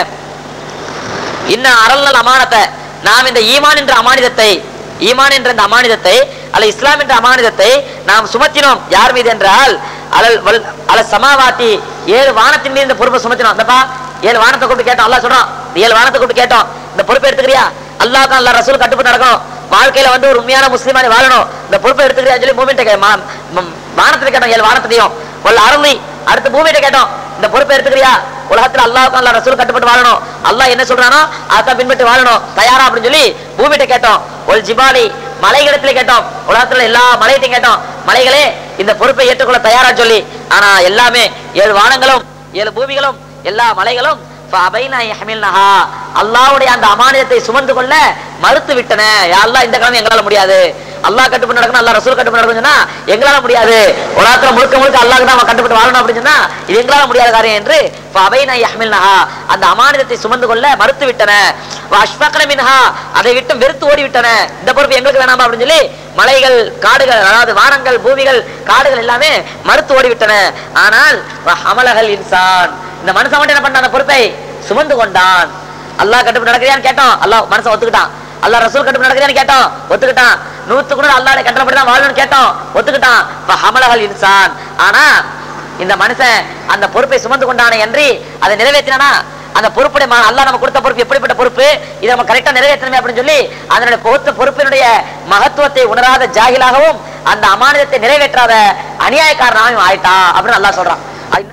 இன்னும் அரல்நல் அமானத்தை நாம் இந்த ஈமான் என்ற அமானிதத்தை ஈமான் என்ற இந்த அமானிதத்தை அல்ல இஸ்லாம் என்ற அமானிதத்தை நாம் சுமத்தினோம் யார் மீது என்றால் அலல் வல் அல சமாவாத்தி ஏழு வானத்தின் மீது இந்த பொறுப்பை சுமத்தினோம் அந்தப்பா ஏழு வானத்தை கூப்பிட்டு கேட்டோம் அல்லாஹ் சொல்றான் இந்த ஏழு வானத்தை கூப்பிட்டு கேட்டோம் இந்த பொறுப்பை எடுத்துக்கிறியா அல்லாஹ்க்கு அல்லாஹ் ரசூல் கட்டுப்பட்டு நடக்கணும் வாழ்க்கையில வந்து ஒரு உண்மையான முஸ்லிமானி வாழணும் இந்த பொறுப்பை எடுத்துக்கிறியா சொல்லி மூமெண்ட் வானத்தை கேட்டோம் ஏழு வானத்தையும் ஒரு அருளி அடுத்து பூமியிட்ட கேட்டோம் இந்த பொறுப்பை எடுத்துக்கிறியா உலகத்துல அல்லாஹ்க்கு அல்லாஹ் ரசூல் கட்டுப்பட்டு வாழணும் அல்லாஹ் என்ன சொல்றானோ அதான் பின்பற்றி வாழணும் தயாரா அப்படின்னு சொல்லி பூமியிட்ட கேட்டோம் ஒரு ஜிபாலி மலைகளிடத்துல கேட்டோம் உலகத்துல எல்லா மலையிட்டையும் கேட்டோம் மலைகளே இந்த பொறுப்பை ஏற்றுக்கொள்ள தயாரா சொல்லி ஆனா எல்லாமே ஏழு வானங்களும் ஏழு பூமிகளும் எல்லா மலைகளும் فأبينا يحملنها. அல்லாஹ்வுடைய அந்த அமானியத்தை சுமந்து கொள்ள மறுத்து விட்டன யா அல்லாஹ் இந்த கிழமை எங்களால முடியாது அல்லாஹ் கட்டுப்பட்டு நடக்கணும் அல்லாஹ் ரசூல் கட்டுப்பட்டு நடக்கணும் சொன்னா எங்களால முடியாது உலகத்துல முழுக்க முழுக்க அல்லாஹ் தான் அவன் கட்டுப்பட்டு வாழணும் அப்படின்னு சொன்னா இது எங்களால முடியாத காரியம் என்று فأبينا يحملنها. அந்த அமானியத்தை சுமந்து கொள்ள மறுத்து விட்டன وأشفقن منها. அதை விட்டு வெறுத்து ஓடி விட்டன இந்த பொறுப்பு எங்களுக்கு வேணாமா அப்படின்னு சொல்லி மலைகள் காடுகள் அதாவது வானங்கள் பூமிகள் காடுகள் எல்லாமே மறுத்து ஓடி விட்டன ஆனால் அமலகல் இன்சான் இந்த மனுஷன் மட்டும் என்ன பண்ணான் அந்த பொறுப்பை சுமந்து கொண்டான் அல்லாஹ் கட்டுப்பட்டு நடக்கிறியான்னு கேட்டோம் அல்லாஹ் மனசை ஒத்துக்கிட்டான் அல்லாஹ் ரசூல் கட்டுப்பட்டு நடக்கிறியான்னு கேட்டோம் ஒத்துக்கிட்டான் நூத்துக்கு நூறு அல்லாஹ் கட்டளப்படி தான் வாழணும்னு கேட்டோம் ஒத்துக்கிட்டான் அமலகல் இன்சான் ஆனா இந்த மனுஷன் அந்த பொறுப்பை சுமந்து கொண்டானே என்று அதை நிறைவேற்றினானா அந்த பொறுப்புடைய மா- அல்லாஹ் நம்ம கொடுத்த பொறுப்பு எப்படிப்பட்ட பொறுப்பு இதை நம்ம கரெக்டா நிறைவேற்றணுமே அப்படின்னு சொல்லி அதனுடைய பொறுத்த பொறுப்பினுடைய மகத்துவத்தை உணராத ஜாகிலாகவும் அந்த அமானிதத்தை நிறைவேற்றாத அநியாயக்காரனாகவும் ஆயிட்டான் அப்படின்னு அல்லாஹ் சொல்றான் அது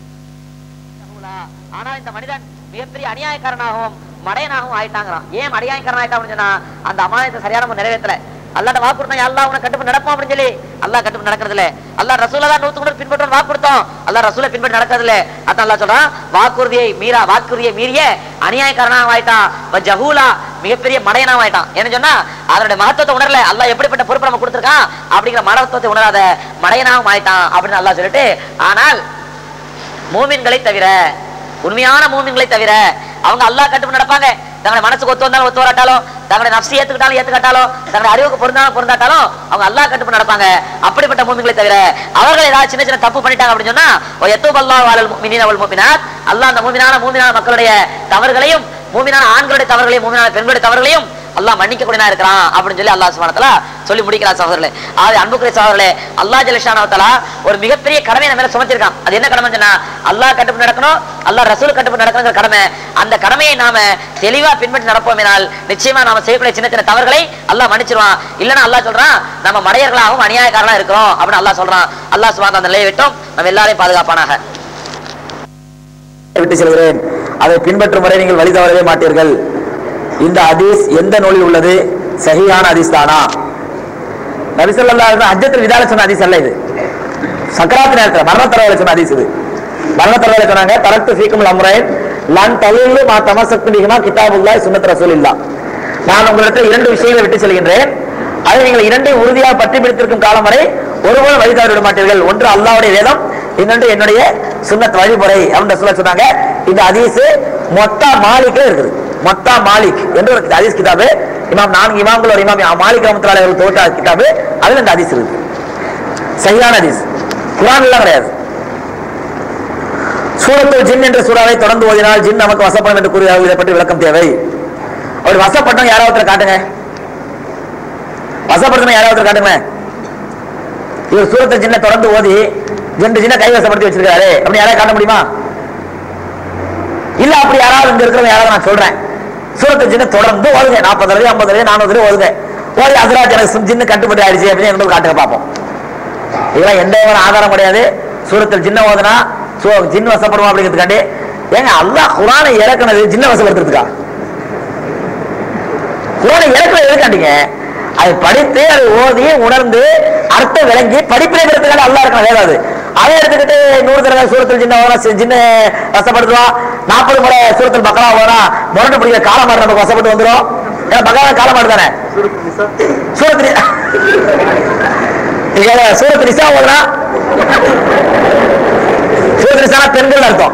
ஆனா இந்த மனிதன் மிகப்பெரிய அநியாயக்காரனாகவும் மடையனாகவும் ஆயிட்டாங்கிறான் ஏன் அநியாயக்காரன் ஆயிட்டான் அப்படின்னு சொன்னா அந்த அமானியத்தை சரியான முறையில் நிறைவேற்றல அல்லாட்ட வாக்கு கொடுத்தா அல்லாஹ் உனக்கு கட்டுப்பு நடப்போம் அப்படின்னு சொல்லி அல்லாஹ் கட்டுப்பு நடக்கிறது இல்ல அல்லாஹ் ரசூலை தான் நூத்து கூட பின்பற்ற வாக்கு கொடுத்தோம் அல்லாஹ் ரசூலை பின்பற்றி நடக்கிறது இல்ல அதான் அல்லாஹ் சொல்றான் வாக்குறுதியை மீறா வாக்குறுதியை மீறிய அநியாயக்காரனாக ஆயிட்டான் வ ஜஹூலா மிகப்பெரிய மடையனாக ஆயிட்டான் என்ன சொன்னா அதனுடைய மகத்துவத்தை உணரல அல்லாஹ் எப்படிப்பட்ட பொறுப்பு நம்ம கொடுத்திருக்கான் அப்படிங்கிற மகத்துவத்தை உணராத மடையனாகவும் ஆயிட்டான் அப்படின்னு அல்லாஹ் சொல்லிட்டு ஆனால் மூமின்களை தவிர உண்மையான மூமின்களை தவிர அவங்க அல்லாஹ் கட்டுப்பட்டு நடப்பாங்க தங்களை மனசுக்கு ஒத்து வந்தாலும் ஒத்து வராட்டாலும் தங்களை நப்சி ஏத்துக்கிட்டாலும் ஏத்துக்காட்டாலும் தங்களை அறிவுக்கு பொருந்தாலும் பொருந்தாட்டாலும் அவங்க அல்லாஹ் கட்டுப்பட்டு நடப்பாங்க அப்படிப்பட்ட மூமின்களை தவிர அவர்கள் ஏதாவது சின்ன சின்ன தப்பு பண்ணிட்டாங்க அப்படின்னு சொன்னா எத்தூப் அல்லா வாழல் மினின் அவள் மூமினாத் அல்லாஹ் அந்த மூமினான மூமினான மக்களுடைய தவறுகளையும் மூமினான ஆண்களுடைய தவறுகளையும் மூமினான பெண்களுடைய தவறுகளையும் அல்லாஹ் மன்னிக்க கூடியனா இருக்கிறான் அப்படின்னு சொல்லி அல்லாஹ் சுபானத்தலா சொல்லி முடிக்கிறார் சகோதரர்களே ஆது அன்புக்குரிய சகோதரர்களே அல்லாஹ் ஜலிஷானவத்தலா ஒரு மிகப்பெரிய கடமை நம்ம மேல சுமத்திருக்கான் அது என்ன கடமை சொன்னா அல்லாஹ் கட்டுப்பு நடக்கணும் அல்லாஹ் ரசூல் கட்டுப்பு நடக்கணுங்கிற கடமை அந்த கடமையை நாம தெளிவா பின்பற்றி நடப்போமினால் நிச்சயமா நாம செய்யக்கூடிய சின்ன சின்ன தவறுகளை அல்லாஹ் மன்னிச்சிருவான் இல்லைன்னா அல்லாஹ் சொல்றான் நம்ம மடையர்களாகவும் அநியாயக்காரர்களா இருக்கிறோம் அப்படின்னு அல்லாஹ் சொல்றான் அல்லாஹ் சுபான் அந்த நிலையை விட்டும் நம்ம எல்லாரையும் பாதுகாப்பானாக விட்டு செல்கிறேன் அதை பின்பற்றும் வரை நீங்கள் வழி தவறவே மாட்டீர்கள் இந்த ஹதீஸ் எந்த நூலில் உள்ளது சஹியான ஹதீஸ் தானா நபிசல்லா அஜத்தில் விதால சொன்ன ஹதீஸ் அல்ல இது சக்கராத்து நேரத்தில் மரண தரவையில சொன்ன ஹதீஸ் இது மரண தரவையில சொன்னாங்க தரத்து ஃபீக்கும் அம்ரைன் லன் தலிலு மா தமசக்து பிஹிமா கிதாபுல்லாஹ் சுன்னத் ரசூலில்லா நான் உங்களிடத்தில் இரண்டு விஷயங்களை விட்டு செல்கின்றேன் அதை நீங்கள் இரண்டையும் உறுதியாக பற்றி பிடித்திருக்கும் காலம் வரை ஒருபோதும் வழி தவறி விட மாட்டீர்கள் ஒன்று அல்லாஹ்வுடைய வேதம் இன்னொன்று என்னுடைய சுன்னத் வழிமுறை அப்படின்னு சொல்ல சொன்னாங்க இந்த ஹதீஸ் மொத்தா மாலிக்ல இருக்குது மொத்தா மாலிக் என்று ஒரு ஹதீஸ் கிதாபு இமாம் நான்கு இமாம்கள் ஒரு இமாம் மாலிக் ரஹமத்துல்லாஹி அவர்கள் தோட்ட கிதாபு அதுல இந்த ஹதீஸ் இருக்கு சரியான ஹதீஸ் குரான் எல்லாம் கிடையாது சூரத்துல் ஜின் என்ற சூறாவை தொடர்ந்து ஓதினால் ஜின் நமக்கு வசப்படும் என்று கூறுகிறார்கள் இதை பற்றி விளக்கம் தேவை அப்படி வசப்பட்டவங்க யாராவது ஒருத்தரை காட்டுங்க வசப்படுத்தணும் யாராவது ஒருத்தரை காட்டுங்க இவர் சூரத்தை ஜின்ன தொடர்ந்து ஓதி ரெண்டு ஜின்ன கைவசப்படுத்தி வச்சிருக்காரு அப்படி யாராவது காட்ட முடியுமா இல்ல அப்படி யாராவது இங்க இருக்கிறவங்க யாராவது நான் சொல்றேன் சூரத்தை ஜின்ன தொடர்ந்து ஓதுங்க நாற்பது தடவை ஐம்பது தடவை நானூறு தடவை ஓதுங்க ஓதி அசராஜ் எனக்கு ஜின்னு கட்டுப்பட்டு ஆயிடுச்சு அப்படின்னு எங்களுக்கு காட்டுங்க பார்ப்போம் இதெல்லாம் எந்த விதமான ஆதாரம் கிடையாது சூரத்தில் ஜின்ன ஓதுனா சூ ஜின் வசப்படுவோம் அப்படிங்கிறதுக்காண்டி ஏங்க அல்லாஹ் குரானை இறக்குனது ஜின்ன வசப்படுத்துறதுக்கா குரானை இறக்குனது எதுக்காண்டிங்க அதை படித்து அதை ஓதி உணர்ந்து அர்த்தம் விளங்கி படிப்பினை பெறதுக்காக அல்லாஹ் இருக்கணும் வேதாது அதை எடுத்துக்கிட்டு நூறு தடவை சூரத்தில் ஜின்ன ஓதனா சி- ஜின்ன வசப்படுத்துவோம் நாற்பது முறை சூரத்தில் பக்கரா ஓதனா முரண்டு பிடிக்கிற காலமாடு நமக்கு வசப்பட்டு வந்துடும் ஏன்னா பக்கரா காலமாடு தானே சூரத்தில் இல்ல, சூரத் நிசா ஓதுனா சூரத் நிசானா பெண்கள் அர்த்தம்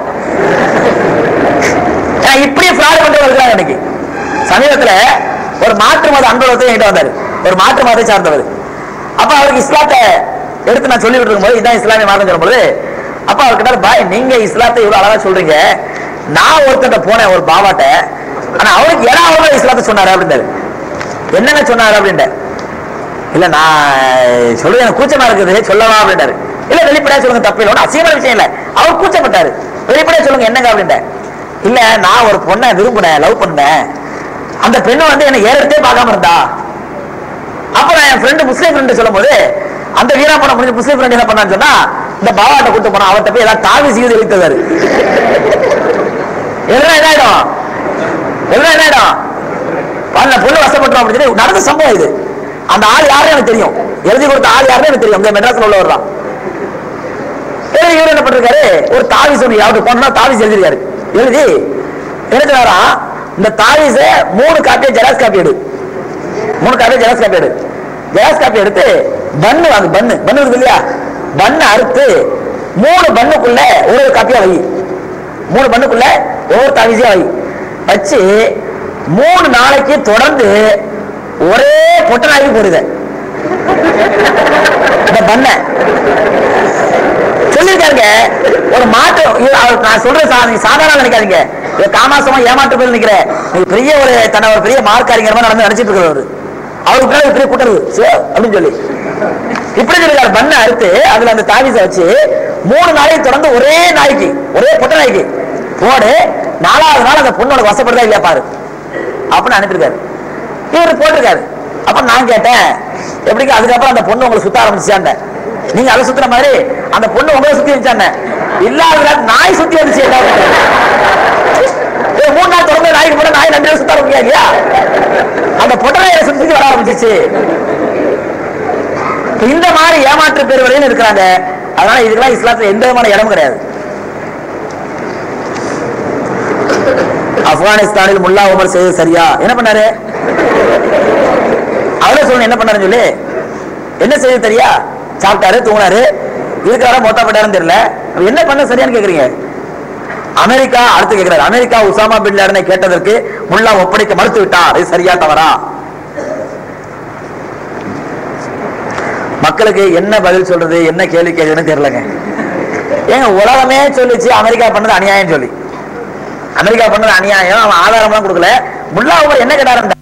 ஏன்னா இப்படி ஃப்ராட் பண்றவங்க இருக்காங்க இன்னைக்கு சமீபத்துல ஒரு மாற்று மத அன்பழத்தை என்கிட்ட வந்தாரு ஒரு மாற்று மதத்தை சார்ந்தவர் அப்ப அவருக்கு இஸ்லாத்தை எடுத்து நான் சொல்லிட்டு இருக்கும்போது இதான் இஸ்லாமிய மார்க்கம் சொல்லும்போது அப்ப அவர் கிட்ட பாய் நீங்க இஸ்லாத்தை இவ்வளவு அழகா சொல்றீங்க நான் ஒருத்தட்ட போனேன் ஒரு பாவாட்ட ஆனா அவருக்கு ஏதாவது இஸ்லாத்தை சொன்னாரு அப்படின்றாரு என்னங்க சொன்னாரு அப்படின்ட்டு இல்ல நான் சொல்லுங்க எனக்கு கூச்சமா இருக்குது சொல்லவா அப்படின்ட்டாரு இல்ல வெளிப்படையா சொல்லுங்க தப்பு இல்லை ஒண்ணும் அசிங்கமான விஷயம் இல்ல அவர் கூச்சப்பட்டாரு வெளிப்படையா சொல்லுங்க என்னங்க அப்படின்ட்டு இல்ல நான் ஒரு பொண்ணை விரும்பினேன் லவ் பண்ணேன் அந்த பெண்ணு வந்து என்ன ஏறத்தே பார்க்காம இருந்தா அப்ப நான் என் ஃப்ரெண்டு முஸ்லீம் ஃப்ரெண்டு சொல்லும் போது அந்த வீரா பண்ண முடிஞ்ச முஸ்லீம் ஃப்ரெண்ட் என்ன பண்ணான்னு சொன்னா இந்த பாவாட்ட கூட்டு போனா அவர்கிட்ட போய் ஏதாவது தாவி செய்து எழுத்ததாரு எல்லாம் என்ன ஆயிடும் எல்லாம் என்ன ஆயிடும் அந்த பொண்ணு வசப்பட்டுரும் அப்படின்னு சொல்லி நடந்த சம்பவம் இது அந்த ஆள் யாருன்னு எனக்கு தெரியும் எழுதி கொடுத்த ஆள் யாருன்னு எனக்கு தெரியும் இந்த மெட்ராஸ்ல உள்ளவர் தான் சரி, இவர் என்ன பண்ணிருக்காரு ஒரு தாவிஸ் ஒன்று யாருக்கு போனா தாவிஸ் எழுதிருக்காரு எழுதி எழுதுறாரா இந்த தாவிஸ மூணு காப்பி ஜெராக்ஸ் காப்பி எடு மூணு காப்பி ஜெராக்ஸ் காப்பி எடு ஜெராக்ஸ் காப்பி எடுத்து பன்னு வாங்கு பன்னு பன்னு இருக்கு இல்லையா பன்னு அறுத்து மூணு பண்ணுக்குள்ள ஒரு ஒரு காப்பியா வை மூணு பண்ணுக்குள்ள ஒவ்வொரு தாவிஸையா வை வச்சு மூணு நாளைக்கு தொடர்ந்து ஒரே பொட்டனாகி போடுத இந்த பண்ணை சொல்லிருக்காருங்க ஒரு மாற்று இது அவர் நான் சொல்றேன் சா- நீங்க சாதாரண நினைக்காதீங்க இது காமாசமா ஏமாற்று பேர் நினைக்கிறேன் நீங்க பெரிய ஒரு தன்னை ஒரு பெரிய மார்க் அறிஞர் மாதிரி நடந்து நினைச்சிட்டு இருக்கிறவர் அவருக்கு பின்னாடி பெரிய கூட்டது சே அப்படின்னு சொல்லி இப்படி சொல்லிருக்காரு பண்ண அறுத்து அதுல அந்த தாவிச வச்சு மூணு நாளைக்கு தொடர்ந்து ஒரே நாய்க்கு ஒரே பொட்ட நாய்க்கு போடு நாலாவது நாள் அந்த பொண்ணோட வசப்படுதா இல்லையா பாரு அப்படின்னு அனுப்பியிருக்காரு இவர் போட்டிருக்காரு அப்ப நான் கேட்டேன் எப்படிங்க அதுக்கப்புறம் அந்த பொண்ணு உங்களை சுத்த ஆரம்பிச்சாண்ட நீங்க அதை சுத்துற மாதிரி அந்த பொண்ணு உங்களை சுத்தி வச்சாண்ட இல்லாத நாய் சுத்தி வந்துச்சு என்ன பண்றது? ஏய், மூணு நாள் தொடர்ந்து நாய்க்கு போட நாய் நன்றி சுத்த ஆரம்பிக்கா இல்லையா அந்த பொட்டநாயை சுத்தி வர ஆரம்பிச்சிச்சு இப்ப இந்த மாதிரி ஏமாற்று பெறுவரையும் இருக்கிறாங்க அதனால இதுக்கெல்லாம் இஸ்லாத்துல எந்த விதமான இடம் கிடையாது ஆப்கானிஸ்தானில் முல்லா உமர் செய்தது சரியா என்ன பண்ணாரு அவரே சொல்லணும் என்ன பண்ணாருன்னு சொல்லி என்ன செய்தது தெரியா சாப்பிட்டாரு தூங்கினாரு இருக்கிறாரா மொத்தா போட்டாருன்னு தெரியல அப்ப என்ன பண்ண சரியான்னு கேக்குறீங்க அமெரிக்கா அடுத்து கேட்கிறாரு அமெரிக்கா உசாமா பின் லேடனை கேட்டதற்கு முல்லா ஒப்படைக்க மறுத்து விட்டார் இது சரியா தவறா மக்களுக்கு என்ன பதில் சொல்றது என்ன கேள்வி கேட்கறதுன்னு தெரியலங்க ஏங்க உலகமே சொல்லிச்சு அமெரிக்கா பண்ணது அநியாயம் சொல்லி அமெரிக்கா பண்ணது அநியாயம் அவன் ஆதாரம்லாம் கொடுக்கல முல்லா உமர் என்ன கேட்டாரு